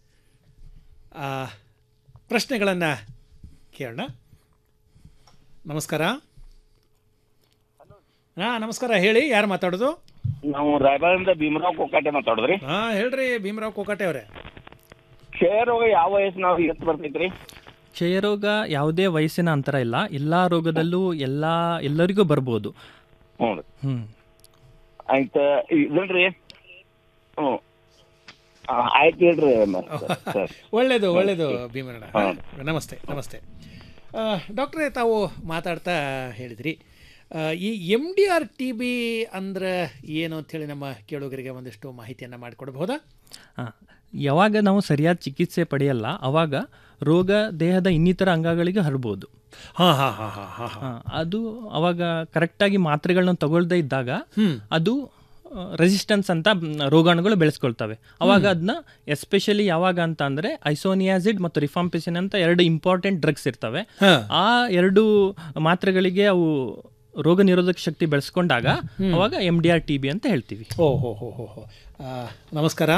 ಪ್ರಶ್ನೆಗಳನ್ನು ಕೇಳೋಣ ನಮಸ್ಕಾರ ಹಾಂ ನಮಸ್ಕಾರ ಹೇಳಿ ಯಾರು ಮಾತಾಡೋದು ನಾವು ರಾಯಬಾಗದಿಂದ ಭೀಮರಾವ್ ಕೊಕ್ಕಾಟೆ ಮಾತಾಡೋದ್ರಿ ಹಾಂ ಹೇಳ್ರಿ ಭೀಮರಾವ್ ಕೋಕಾಟೆ ಅವರೇ ಕ್ಷಯ ರೋಗ ಯಾವ ವಯಸ್ಸು ನಾವು ಎಷ್ಟು ಬರ್ತೈತ್ರಿ ಕ್ಷಯರೋಗ ಯಾವುದೇ ವಯಸ್ಸಿನ ಅಂತರ ಇಲ್ಲ ಎಲ್ಲ ರೋಗದಲ್ಲೂ ಎಲ್ಲ ಎಲ್ಲರಿಗೂ ಬರ್ಬೋದು ಹ್ಞೂ ಹ್ಮ್ ಆಯ್ತು ಇದಲ್ರಿ ಹ್ಞೂ ಆ, ಆಯ್ತು ಹೇಳ್ರಿ ಸರ್ ಒಳ್ಳೇದು ಒಳ್ಳೇದು ಭೀಮರಣ ನಮಸ್ತೆ ನಮಸ್ತೆ ಆ, ಡಾಕ್ಟ್ರೇ ತಾವು ಮಾತಾಡ್ತಾ ಹೇಳಿದ್ರಿ ಆ, ಈ M D R T B ಅಂದ್ರೆ ಏನು ಅಂಥೇಳಿ ನಮ್ಮ ಕೇಳುಗರಿಗೆ ಒಂದಿಷ್ಟು ಮಾಹಿತಿಯನ್ನು ಮಾಡಿಕೊಡ್ಬಹುದಾ ಹಾಂ ಯಾವಾಗ ನಾವು ಸರಿಯಾದ ಚಿಕಿತ್ಸೆ ಪಡೆಯಲ್ಲ ಅವಾಗ ರೋಗ ದೇಹದ ಇನ್ನಿತರ ಅಂಗಗಳಿಗೆ ಹರಬೋದು ಹಾಂ ಹಾಂ ಹಾಂ ಹಾಂ ಹಾಂ ಆ, ಅದು ಅವಾಗ ಕರೆಕ್ಟಾಗಿ ಮಾತ್ರೆಗಳನ್ನ ತಗೊಳ್ದೇ ಇದ್ದಾಗ ಅದು ರೆಸಿಸ್ಟೆನ್ಸ್ ಅಂತ ಮ್, ರೋಗಾಣುಗಳು ಬೆಳೆಸ್ಕೊಳ್ತವೆ ಅವಾಗ ಅದನ್ನ ಎಸ್ಪೆಷಲಿ ಯಾವಾಗ ಅಂತ ಅಂದ್ರೆ ಐಸೋನಿಯಾಸಿಡ್ ಮತ್ತು ರಿಫಾಂಪಿಸಿನ್ ಅಂತ ಎರಡು ಇಂಪಾರ್ಟೆಂಟ್ ಡ್ರಗ್ಸ್ ಇರ್ತವೆ ಹಾ. ಆ ಎರಡು ಮಾತ್ರೆಗಳಿಗೆ ಅವು ರೋಗ ನಿರೋಧಕ ಶಕ್ತಿ ಬೆಳೆಸ್ಕೊಂಡಾಗ ಅವಾಗ M D R T B ಅಂತ ಹೇಳ್ತೀವಿ ಓ ಹೋ ಹೋ ಹೋ ಹೋ ಆ, ನಮಸ್ಕಾರ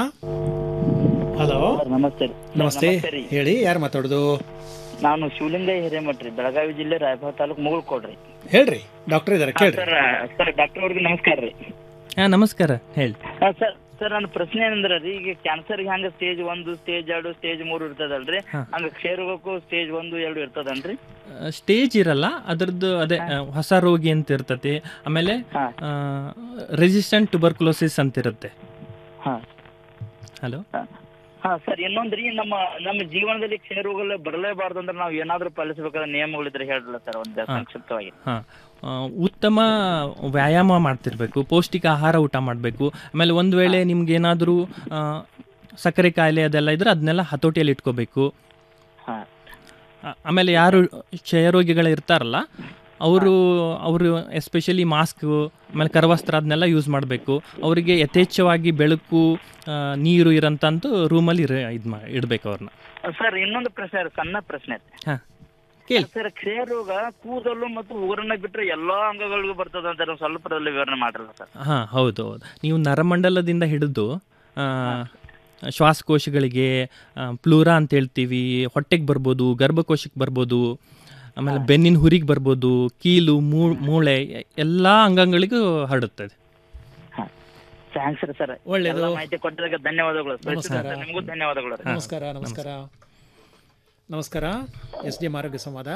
ಹಲೋ ನಮಸ್ತೆ ನಮಸ್ತೆ ಹೇಳಿ ಯಾರು ಮಾತಾಡೋದು ನಾನು ಶಿವಲಿಂಗ ಹಿರೇಮಠ್ರಿ ಬೆಳಗಾವಿ ಜಿಲ್ಲೆ ರಾಯಭಾಗ ತಾಲೂಕು ಮುಗುಳ್ಕೊಡ್ರಿ ಹೇಳ್ರಿ ಡಾಕ್ಟರ್ ಇದ್ದಾರೆ ಕೇಳ್ರಿ ಸರ್ ಸರ್ ಡಾಕ್ಟರ್ ಅವ್ರಿಗೆ ನಮಸ್ಕಾರ ರೀ ಹಾಂ ನಮಸ್ಕಾರ ಹೇಳಿ ಸರ್ ಸರ್ ನನ್ನ ಪ್ರಶ್ನೆ ಏನಂದ್ರ ರೀ ಈಗ ಕ್ಯಾನ್ಸರ್ ಹಂಗ ಸ್ಟೇಜ್ ಒಂದು ಸ್ಟೇಜ್ ಎರಡು ಸ್ಟೇಜ್ ಮೂರು ಇರ್ತದಲ್ರಿ ಹಂಗ ಕ್ಷಯ ರೋಗಕ್ಕೂ ಸ್ಟೇಜ್ ಒಂದು ಎರಡು ಇರ್ತದನ್ರಿ ಸ್ಟೇಜ್ ಇರಲ್ಲ ಅದ್ರದ್ದು ಅದೇ ಆ, ಹೊಸ ರೋಗಿ ಅಂತ ಇರ್ತತಿ ಆಮೇಲೆ ರೆಸಿಸ್ಟೆಂಟ್ ಟುಬರ್ಕ್ಲೋಸಿಸ್ ಅಂತ ಇರುತ್ತೆ ಹಾ. ಹಲೋ ಹಾ ಸರ್ ಇನ್ನೊಂದ್ರಿ ನಮ್ಮ ನಮ್ಮ ಜೀವನದಲ್ಲಿ ಕ್ಷಯ ರೋಗ ಬರಲೇಬಾರ್ದು ಅಂದ್ರೆ ನಾವು ಏನಾದ್ರೂ ಪಾಲಿಸಬೇಕಾದ ನಿಯಮಗಳಿದ್ರೆ ಹೇಳ್ರಲ್ಲ ಸರ್ ಒಂದು ಹಾ. ಸಂಕ್ಷಿಪ್ತವಾಗಿ ಹಾಂ ಉತ್ತಮ ವ್ಯಾಯಾಮ ಮಾಡ್ತಿರ್ಬೇಕು ಪೌಷ್ಟಿಕ ಆಹಾರ ಊಟ ಮಾಡಬೇಕು ಆಮೇಲೆ ಒಂದು ವೇಳೆ ನಿಮ್ಗೆ ಏನಾದರೂ ಸಕ್ಕರೆ ಕಾಯಿಲೆ ಅದೆಲ್ಲ ಇದ್ರೆ ಅದನ್ನೆಲ್ಲ ಹತೋಟಿಯಲ್ಲಿ ಇಟ್ಕೋಬೇಕು ಹಾ. ಆ- ಆಮೇಲೆ ಯಾರು ಕ್ಷಯರೋಗಿಗಳು ಇರ್ತಾರಲ್ಲ ಅವರು ಅವರು ಎಸ್ಪೆಷಲಿ ಮಾಸ್ಕ್ ಆಮೇಲೆ ಕರವಸ್ತ್ರ ಅದನ್ನೆಲ್ಲ ಯೂಸ್ ಮಾಡಬೇಕು ಅವರಿಗೆ ಯಥೇಚ್ಛವಾಗಿ ಬೆಳಕು ಆ, ನೀರು ಇರೋಂಥದ್ದು ರೂಮಲ್ಲಿ ಇರ ಇದು ಮಾ ಇಡಬೇಕು ಅವ್ರನ್ನ ಸರ್ ಇನ್ನೊಂದು ಪ್ರಶ್ನೆ ರೀ, ಸಣ್ಣ ಪ್ರಶ್ನೆ ಹಾಂ ಕೇಳಿ ಸರ್ ಕ್ಷಯ ರೋಗ ಕೂದಲು ಮತ್ತು ಉಗುರನ್ನ ಬಿಟ್ರೆ ಎಲ್ಲಾ ಅಂಗಗಳಿಗೂ ಬರ್ತದ ಅಂತ ಒಂದ್ ಸ್ವಲ್ಪದಲ್ಲಿ ವಿವರಣೆ ಮಾಡ್ರಲ್ಲ ಸರ್ ಹಾಂ ಹೌದು ಹೌದು ನೀವು ನರಮಂಡಲದಿಂದ ಹಿಡಿದು ಆ, ಶ್ವಾಸಕೋಶಗಳಿಗೆ ಪ್ಲೂರಾ ಅಂತ ಹೇಳ್ತೀವಿ ಹೊಟ್ಟೆಗೆ ಬರ್ಬೋದು ಗರ್ಭಕೋಶಕ್ಕೆ ಬರ್ಬೋದು ಆಮೇಲೆ ಬೆನ್ನಿನ ಹುರಿಗೆ ಬರ್ಬೋದು ಕೀಲು ಮೂ- ಮೂಳೆ ಎ- ಎಲ್ಲಾ ಅಂಗಗಳಿಗೂ ಹರಡುತ್ತದೆ ಥ್ಯಾಂಕ್ಸ್ ರೀ ಸರ್ ಒಳ್ಳೇದು. ಎಲ್ಲ ಮಾಹಿತಿ ಕೊಟ್ಟಿದ್ದಕ್ಕೆ ಧನ್ಯವಾದಗಳು ನಮಸ್ಕಾರ. ಸರ್, ನಿಮಗೂ ಧನ್ಯವಾದಗಳು ರೀ. ನಮಸ್ಕಾರ ನಮಸ್ಕಾರ ನಮಸ್ಕಾರ ಎಸ್ ಡಿ ಎಂ ಆರೋಗ್ಯ ಸಂವಾದ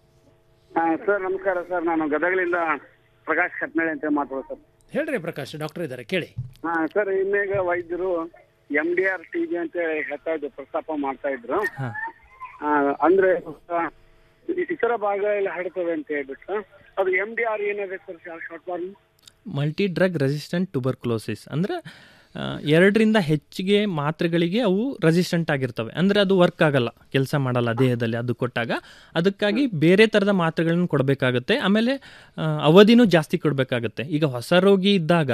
ಹಾ, ಸರ್ ನಮಸ್ಕಾರ ಸರ್ ನಾನು ಗದಗಲಿಂದ ಪ್ರಕಾಶ್ ಕಟ್ನಳ್ಳಿ ಅಂತ ಮಾತಾಡೋದು ಸರ್ ಹೇಳ್ರಿ ಪ್ರಕಾಶ್ ಡಾಕ್ಟರ್ ಇದ್ದಾರೆ ಕೇಳಿ ಹಾ ಸರ್ ಇನ್ನೀಗ ವೈದ್ಯರು M D R T B ಅಂತ ಹೇಳ್ತಾ ಇದ್ರು ಪ್ರಸ್ತಾಪ ಮಾಡ್ತಾ ಇದ್ರು ಹಾಂ ಆ, ಅಂದ್ರೆ ಆ, ಇತರ ಭಾಗ ಎಲ್ಲ ಹರಡ್ತದೆ ಅಂತ ಹೇಳ್ಬಿಟ್ಟು ಅದು ಎಂ ಡಿ ಆರ್ ಏನಿದೆ sir short form multi drug resistant tuberculosis ಅಂದರೆ ಎರಡರಿಂದ ಹೆಚ್ಚಿಗೆ ಮಾತ್ರೆಗಳಿಗೆ ಅವು ರೆಸಿಸ್ಟೆಂಟ್ ಆಗಿರ್ತವೆ ಅಂದರೆ ಅದು ವರ್ಕ್ ಆಗಲ್ಲ ಕೆಲಸ ಮಾಡಲ್ಲ ದೇಹದಲ್ಲಿ ಅದು ಕೊಟ್ಟಾಗ ಅದಕ್ಕಾಗಿ ಬೇರೆ ಥರದ ಮಾತ್ರೆಗಳನ್ನು ಕೊಡಬೇಕಾಗುತ್ತೆ ಆಮೇಲೆ ಆ, ಅವಧಿನೂ ಜಾಸ್ತಿ ಕೊಡಬೇಕಾಗುತ್ತೆ ಈಗ ಹೊಸ ರೋಗಿ ಇದ್ದಾಗ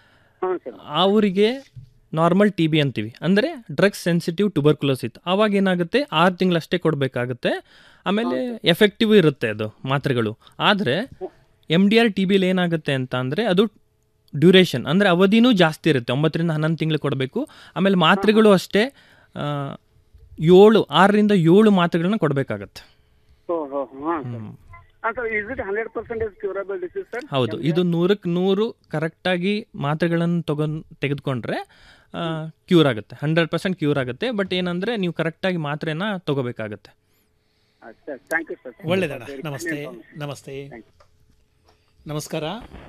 ಅವರಿಗೆ ನಾರ್ಮಲ್ ಟಿ ಬಿ ಅಂತೀವಿ ಅಂದರೆ ಡ್ರಗ್ಸ್ ಸೆನ್ಸಿಟಿವ್ ಟುಬರ್ಕ್ಲೋಸಿತ್ ಆವಾಗ ಏನಾಗುತ್ತೆ ಆರು ತಿಂಗಳಷ್ಟೇ ಕೊಡಬೇಕಾಗುತ್ತೆ ಆಮೇಲೆ ಎಫೆಕ್ಟಿವ್ ಇರುತ್ತೆ ಅದು ಮಾತ್ರೆಗಳು ಆದರೆ ಎಮ್ ಡಿ ಆರ್ ಟಿ ಬಿಲಿ ಏನಾಗುತ್ತೆ ಅಂತ ಅಂದರೆ ಅದು ಡ್ಯೂರೇಷನ್ ಅಂದರೆ ಅವಧಿನೂ ಜಾಸ್ತಿ ಇರುತ್ತೆ ಒಂಬತ್ತರಿಂದ ಹನ್ನೊಂದು ತಿಂಗಳು ಕೊಡಬೇಕು ಆಮೇಲೆ ಮಾತ್ರೆಗಳು ಅಷ್ಟೇ ಆ, ಏಳು ಆರರಿಂದ ಏಳು ಮಾತ್ರೆಗಳನ್ನ ಕೊಡಬೇಕಾಗತ್ತೆ ಓಹೋ ಹಾ sir is it hundred percentage curable disease sir ಹೌದು ಇದು ನೂರಕ್ಕೆ ನೂರು ಕರೆಕ್ಟಾಗಿ ಮಾತ್ರೆಗಳನ್ನು ತಗೊಂಡು ತೆಗೆದುಕೊಂಡ್ರೆ ಕ್ಯೂರ್ ಆಗುತ್ತೆ ಹಂಡ್ರೆಡ್ ಪರ್ಸೆಂಟ್ ಕ್ಯೂರ್ ಆಗುತ್ತೆ ಬಟ್ ಏನಂದರೆ ನೀವು ಕರೆಕ್ಟಾಗಿ ಮಾತ್ರೆನ ತಗೋಬೇಕಾಗತ್ತೆ ಥ್ಯಾಂಕ್ ಯು ಸರ್ ಒಳ್ಳೇದಣ್ಣ ನಮಸ್ತೆ ನಮಸ್ತೆ ನಮಸ್ಕಾರ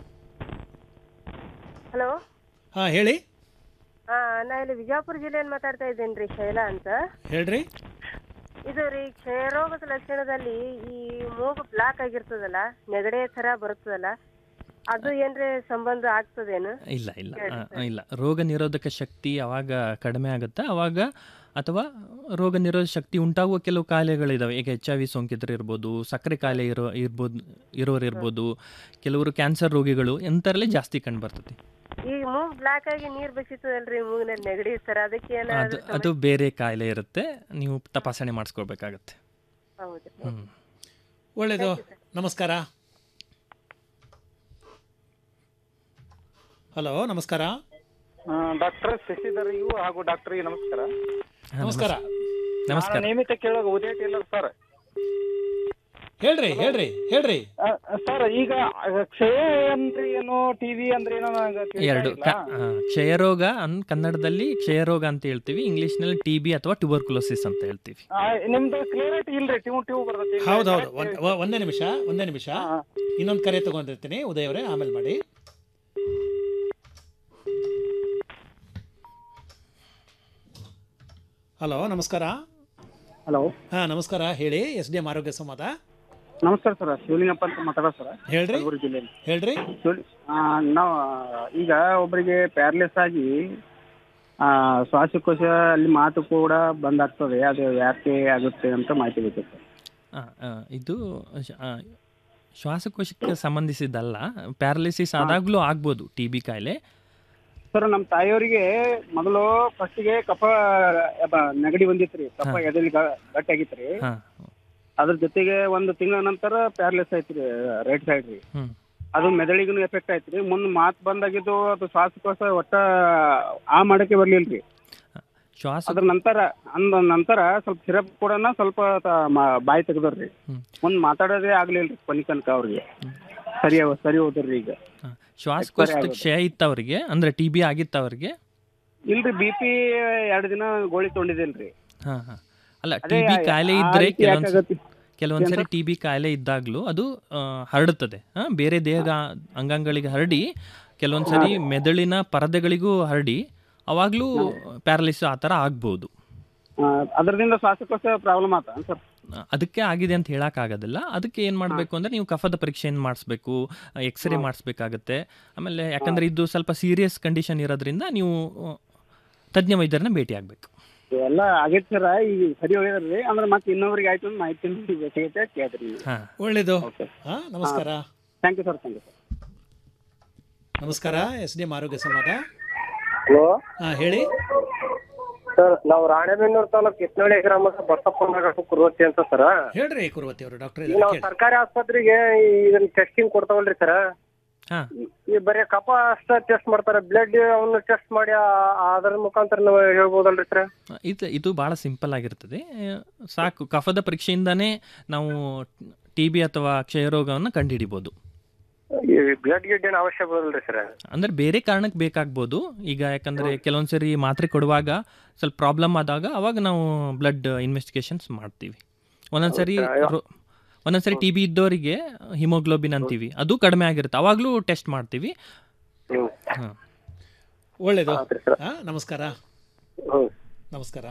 ಹಲೋ ಹಾಂ ಹೇಳಿ ಹಾ ನಾ ಇಲ್ಲಿ ವಿಜಯಪುರ ಜಿಲ್ಲೆಯಲ್ಲಿ ಮಾತಾಡ್ತಾ ಇದ್ದೇನೆ ರೀ ಶೈಲಾ ಅಂತ ಹೇಳ್ರಿ ಇದು ರೀ ಕ್ಷಯರೋಗದ ಲಕ್ಷಣದಲ್ಲಿ ಈ ಮೂಗು ಬ್ಲಾಕ್ ಆಗಿರ್ತದಲ್ಲ ನೆಗಡೆ ತರ ಬರ್ತದಲ್ಲ ಅದು ಏನ್ರಿ ಸಂಬಂಧ ಆಗ್ತದೇನು ಇಲ್ಲ ಇಲ್ಲ ಆ, ಇಲ್ಲ ರೋಗ ನಿರೋಧಕ ಶಕ್ತಿ ಯಾವಾಗ ಕಡಿಮೆ ಆಗುತ್ತೆ ಅವಾಗ ಅಥವಾ ರೋಗ ನಿರೋಧಕ ಶಕ್ತಿ ಉಂಟಾಗುವ ಕೆಲವು ಕಾಯಿಲೆಗಳಿದಾವೆ ಈಗ ಎಚ್ ಐ ವಿ ಸೋಂಕಿತರು ಇರ್ಬೋದು ಸಕ್ಕರೆ ಕಾಯಿಲೆ ಇರೋ ಇರ್ಬೋದು ಇರೋರು ಇರ್ಬೋದು ಕೆಲವರು ಕ್ಯಾನ್ಸರ್ ರೋಗಿಗಳು ಎಂಥರಲ್ಲಿ ಜಾಸ್ತಿ ಕಂಡು ಬರ್ತದೆ ಈಗ ಮೂಗ್ ಬ್ಲಾಕ್ ಆಗಿ ನೀರ್ ಬಸಿತದಲ್ರಿ ಮೂಗಿನಲ್ಲಿ ನೆಗಡಿ ತರ ಅದಕ್ಕೆ ಅದು ಏನಾದ್ರು ಅದು ಬೇರೆ ಕಾಯಿಲೆ ಇರುತ್ತೆ ನೀವು ತಪಾಸಣೆ ಮಾಡಿಸ್ಕೋಬೇಕಾಗತ್ತೆ ಹೌದು ಹ್ಮ್ ಒಳ್ಳೇದು ನಮಸ್ಕಾರ ಹಲೋ ನಮಸ್ಕಾರ ಡಾಕ್ಟರ್ ಶಶಿಧರಿಗೂ ಹಾಗೂ ಡಾಕ್ಟರ್ಗೆ ನಮಸ್ಕಾರ ನಮಸ್ಕಾರ ನಮಸ್ಕಾರ. ನಾನು ನೇಮಿತ ಕೇಳುವಾಗ ಉದಯ ಟೇಲರ್ ಸರ್ ಹೇಳ್ರಿ ಹೇಳ್ರಿ ಹೇಳ್ರಿ ಸರ್ ಈಗ ಕ್ಷಯ ಅಂದ್ರೆ ಏನು ಟಿವಿ ಅಂದ್ರೆ ಏನೋ ನಂಗೆ ತಿಳಿತಾ ಎರಡು ಇಲ್ಲ. ಕ- ಆ, ಕ್ಷಯರೋಗ ಅನ್ ಕನ್ನಡದಲ್ಲಿ ಕ್ಷಯರೋಗ ಅಂತ ಹೇಳ್ತೀವಿ ಇಂಗ್ಲಿಷ್ನಲ್ಲಿ ಟಿ ಬಿ ಅಥವಾ ಟ್ಯೂಬರ್ಕುಲೋಸಿಸ್ ಅಂತ ಹೇಳ್ತೀವಿ ಆ, ನಿಮ್ದು ಕ್ಲಿಯರಿಟಿ ಇಲ್ರಿ ಟ್ಯೂ ಟ್ಯೂ ಬರ್ತೈತಿ ಹೌದು ಹೌದು ಒಂದ್- ವ- ಒಂದೇ ನಿಮಿಷ ಒಂದೇ ನಿಮಿಷ ಇನ್ನೊಂದು ಕರೆ ತಗೊಂಡಿರ್ತೀನಿ ಉದಯ್ ಅವರೇ ಆಮೇಲೆ ಮಾಡಿ ಹಲೋ ನಮಸ್ಕಾರ ಹಲೋ ಹಾ ನಮಸ್ಕಾರ ಹೇಳಿ ಎಸ್ ಡಿ ಎಂ ಆರೋಗ್ಯ ಸಂವಾದ ನಮಸ್ಕಾರ ಸರ್ ಶಿವಲಿಂಗಪ್ಪ ಅಂತ ಮಾತಾಡೋದು ಸರ್ ಹೇಳ್ರಿ ಕಲಬುರಗಿ ಜಿಲ್ಲೆಯಲ್ಲಿ ಹೇಳ್ರಿ ನಾವು ಈಗ ಒಬ್ಬರಿಗೆ ಪ್ಯಾರ್ಲೆಸ್ ಆಗಿ ಆ, ಶ್ವಾಸಕೋಶ ಅಲ್ಲಿ ಮಾತು ಕೂಡ ಬಂದಾಗ್ತದೆ ಅದು ಯಾಕೆ ಆಗುತ್ತೆ ಅಂತ ಮಾಹಿತಿ ಬೇಕಿತ್ತು ಆ, ಆ, ಇದು ಶ- ಆ, ಶ್ವಾಸಕೋಶಕ್ಕೆ ಸಂಬಂಧಿಸಿದ್ದಲ್ಲ ಪ್ಯಾರಲಿಸಿಸ್ ಆದಾಗಲೂ ಆಗ್ಬೋದು ಟಿ ಬಿ ಕಾಯಿಲೆ ಸರ್ ನಮ್ಮ ತಾಯಿಯವರಿಗೆ ಮೊದಲು ಫಸ್ಟಿಗೆ ಕಫ ಅಬ್ಬ, ನೆಗಡಿ ಬಂದಿತ್ರಿ ಕಫ ಹಾ. ಎದೆಲಿ ಗ- ಗಟ್ಟಿ ಆಗಿತ್ರಿ ಹಾ ಅದ್ರ ಜೊತೆಗೆ ಒಂದು ತಿಂಗಳ ನಂತರ ಪ್ಯಾರ್ಲೆಸ್ ಐತ್ರಿ ರೈಟ್ ಸೈಡ್ ರೀ ಹ್ಮ್ ಅದು ಮೆದುಳಿಗೂ ಎಫೆಕ್ಟ್ ಐತ್ರಿ ಮುಂದ್ ಮಾತ್ ಬಂದಾಗಿದ್ದು ಅದು ಶ್ವಾಸಕೋಶ ಒಟ್ಟ ಆ ಮಾಡಕ್ಕೆ ಬರ್ಲಿಲ್ರಿ ಶ್ವಾಸ ಅದ್ರ ನಂತರ ಅಂದ ನಂತರ ಸ್ವಲ್ಪ ಸಿರಪ್ ಕೂಡ ಸ್ವಲ್ಪ ತ- ಮ- ಬಾಯಿ ತೆಗ್ದವ್ರಿ ಮುಂದ್ ಮಾತಾಡೋದೇ ಆಗ್ಲಿಲ್ರಿ ಕೊನಿ ತನಕ ಅವ್ರಿಗೆ ಸರಿ ಅವ- ಸರಿ ಹೋದ್ರಿ ಈಗ ಶ್ವಾಸಕೋಶದ ಆಗೋದು. ಕ್ಷಯ ಇತ್ತವ್ರಿಗೆ ಅಂದ್ರೆ ಟಿ ಬಿ ಆಗಿತ್ತವ್ರಿಗೆ ಇಲ್ರಿ ಬಿ ಪಿ ಎರಡು ದಿನ ಗೋಳಿ ತೊಗೊಂಡಿದ್ದೇನ್ರಿ ಹಾ ಹಾ ಅಲ್ಲ ಅದೇ ಟಿ ಬಿ ಆ- ಕಾಯಿಲೆ ಆ ಇದ್ರೆ ರೀತಿ ಯಾಕೆ ಕೆಲವೊಂದ್ಸ ಆಗತ್ತೆ? ಕೆಲವೊಂದ್ಸರಿ ಏನ್ ಟಿ ಬಿ ಕಾಯಿಲೆ ಇದ್ದಾಗ್ಲೂ ಅದು ಆ, ಹರಡುತ್ತದೆ ಆ, ಬೇರೆ ದೇಹದ ಅಂಗಾಂಗಗಳಿಗೆ ಹರಡಿ ಕೆಲವೊಂದ್ಸರಿ ಮೆದುಳಿನ ಪರದೆಗಳಿಗೂ ಹರಡಿ ಅವಾಗ್ಲೂ ಪ್ಯಾರಲಿಸ್ ಆ ಥರ ಆಗ್ಬೋದು ಆ, ಅದರಿಂದ ಶ್ವಾಸಕೋಶ ಪ್ರಾಬ್ಲಮ್ ಆತ ಸರ್ ಅದಕ್ಕೆ ಆಗಿದೆ ಅಂತ ಹೇಳಕ್ಕಾಗೋದಿಲ್ಲ ಅದಕ್ಕೆ ಏನು ಮಾಡಬೇಕು ಅಂದ್ರೆ ನೀವು ಕಫದ ಪರೀಕ್ಷೆಯನ್ನು ಮಾಡಿಸ್ಬೇಕು ಎಕ್ಸ್ರೇ ಮಾಡಿಸ್ಬೇಕಾಗತ್ತೆ ಆಮೇಲೆ ಯಾಕಂದ್ರೆ ಇದು ಸ್ವಲ್ಪ ಸೀರಿಯಸ್ ಕಂಡೀಷನ್ ಇರೋದ್ರಿಂದ ನೀವು ಆ, ತಜ್ಞ ವೈದ್ಯರನ್ನ ಭೇಟಿ ಆಗಬೇಕು ಎಲ್ಲ ಆಗೈತೆ ಸರ್ ಈಗ ಸರಿ ಹೋಗಿದ್ರಿ ಅಂದ್ರೆ ಮತ್ತೆ ಇನ್ನೊಬ್ರಿಗೆ ಆಯ್ತು ಅಂತ ಮಾಹಿತಿ ಬೇಕಾಗೈತೆ ಕೇಳ್ತೀರಿ ಹಾ ಒಳ್ಳೇದು ಹಾ ನಮಸ್ಕಾರ thank you sir thank you sir ನಮಸ್ಕಾರ ಎಸ್ ಡಿ ಎಂ ಆರೋಗ್ಯ ಸಂವಾದ ಹಲೋ ಹಾ ಹೇಳಿ ಸರ್ ನಾವು ರಾಣೆಬೆನ್ನೂರು ತಾಲೂಕು ಕಿತ್ನಳ್ಳಿ ಗ್ರಾಮದ ಬಸಪ್ಪ ಕುರುವತ್ತಿ ಅಂತ ಸರ್ ಹೇಳ್ರಿ ಕುರುವತಿ ಅವರು ಡಾಕ್ಟರ್ ಈಗ ನಾವು ಸರ್ಕಾರಿ ಆಸ್ಪತ್ರೆಗೆ ಇದನ್ನ ಟೆಸ್ಟಿಂಗ್ ಕೊಡ್ತಾವಲ್ರಿ ಸರ್ ಹಾ ಈ ಬರೀ ಕಫ ಅಷ್ಟ ಟೆಸ್ಟ್ ಮಾಡ್ತಾರೆ ಬ್ಲಡ್ ಅವನ್ನ ಟೆಸ್ಟ್ ಮಾಡಿ ಆ- ಅದರ ಮುಖಾಂತರ ನಾವು ಹೇಳ್ಬೋದಲ್ರಿ ಸರ್ ಇದು ಇದು ಭಾಳ ಸಿಂಪಲ್ ಆಗಿರ್ತದೆ ಆ, ಸಾಕು ಕಫದ ಪರೀಕ್ಷೆಯಿಂದನೇ ನಾವು ಟಿ ಬಿ ಅಥವಾ ಕ್ಷಯರೋಗವನ್ನು ಕಂಡುಹಿಡಿಬೋದು ಈ ಬ್ಲಡ್ ಗಿಡ್ ಏನು ಅವಶ್ಯ ಬರೋದಲ್ರಿ ಸರ್ ಅಂದ್ರೆ ಬೇರೆ ಕಾರಣಕ್ಕೆ ಬೇಕಾಗ್ಬೋದು ಈಗ ಯಾಕಂದ್ರೆ ಕೆಲವೊಂದ್ಸರಿ ಮಾತ್ರೆ ಕೊಡುವಾಗ ಸ್ವಲ್ಪ ಪ್ರಾಬ್ಲಮ್ ಆದಾಗ ಅವಾಗ ನಾವು ಬ್ಲಡ್ ಇನ್ವೆಸ್ಟಿಗೇಷನ್ಸ್ ಮಾಡ್ತೀವಿ ಒಂದೊಂದ್ಸರಿ ಹೌದಾ? ರೋ- ಒಂದೊಂದ್ಸರಿ ಟಿ ಬಿ ಇದ್ದವರಿಗೆ ಹಿಮೋಗ್ಲೋಬಿನ್ ಅಂತೀವಿ ಅದು ಕಡಿಮೆ ಆಗಿರುತ್ತೆ ಅವಾಗಲೂ ಟೆಸ್ಟ್ ಮಾಡ್ತೀವಿ ಹಾ. ಒಳ್ಳೇದು ಹಾ ನಮಸ್ಕಾರ ನಮಸ್ಕಾರ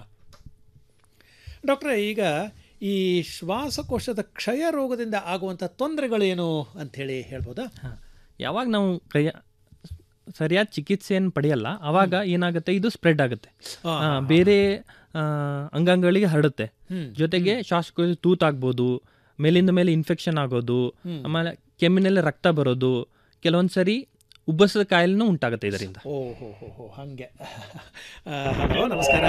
ಡಾಕ್ಟ್ರೆ ಈಗ ಈ ಶ್ವಾಸಕೋಶದ ಕ್ಷಯ ರೋಗದಿಂದ ಆಗುವಂಥ ತೊಂದರೆಗಳೇನು ಅಂಥೇಳಿ ಹೇಳ್ಬೋದಾ ಯಾವಾಗ ನಾವು ಪ್ರಯ ಸರಿಯಾದ ಚಿಕಿತ್ಸೆಯನ್ನು ಪಡೆಯಲ್ಲ ಅವಾಗ ಏನಾಗುತ್ತೆ ಇದು ಸ್ಪ್ರೆಡ್ ಆಗುತ್ತೆ ಆ, ಆ, ಬೇರೆ ಆ, ಅಂಗಾಂಗಗಳಿಗೆ ಹರಡುತ್ತೆ ಹ್ಮ್. ಜೊತೆಗೆ ಶ್ವಾಸಕೋಶ ತೂತಾಗ್ಬೋದು ಮೇಲಿಂದ ಮೇಲೆ ಇನ್ಫೆಕ್ಷನ್ ಆಗೋದು ಹ್ಮ್. ಆಮೇಲೆ ಕೆಮ್ಮಿನಲ್ಲಿ ರಕ್ತ ಬರೋದು ಕೆಲವೊಂದು ಸರಿ ಉಬ್ಬಸದ ಕಾಯಿಲೆನೂ ಉಂಟಾಗುತ್ತೆ ಇದರಿಂದ ಓ ಹೋ ಹೋ ಹೋ ಹಾಗೆ ಹಲೋ ನಮಸ್ಕಾರ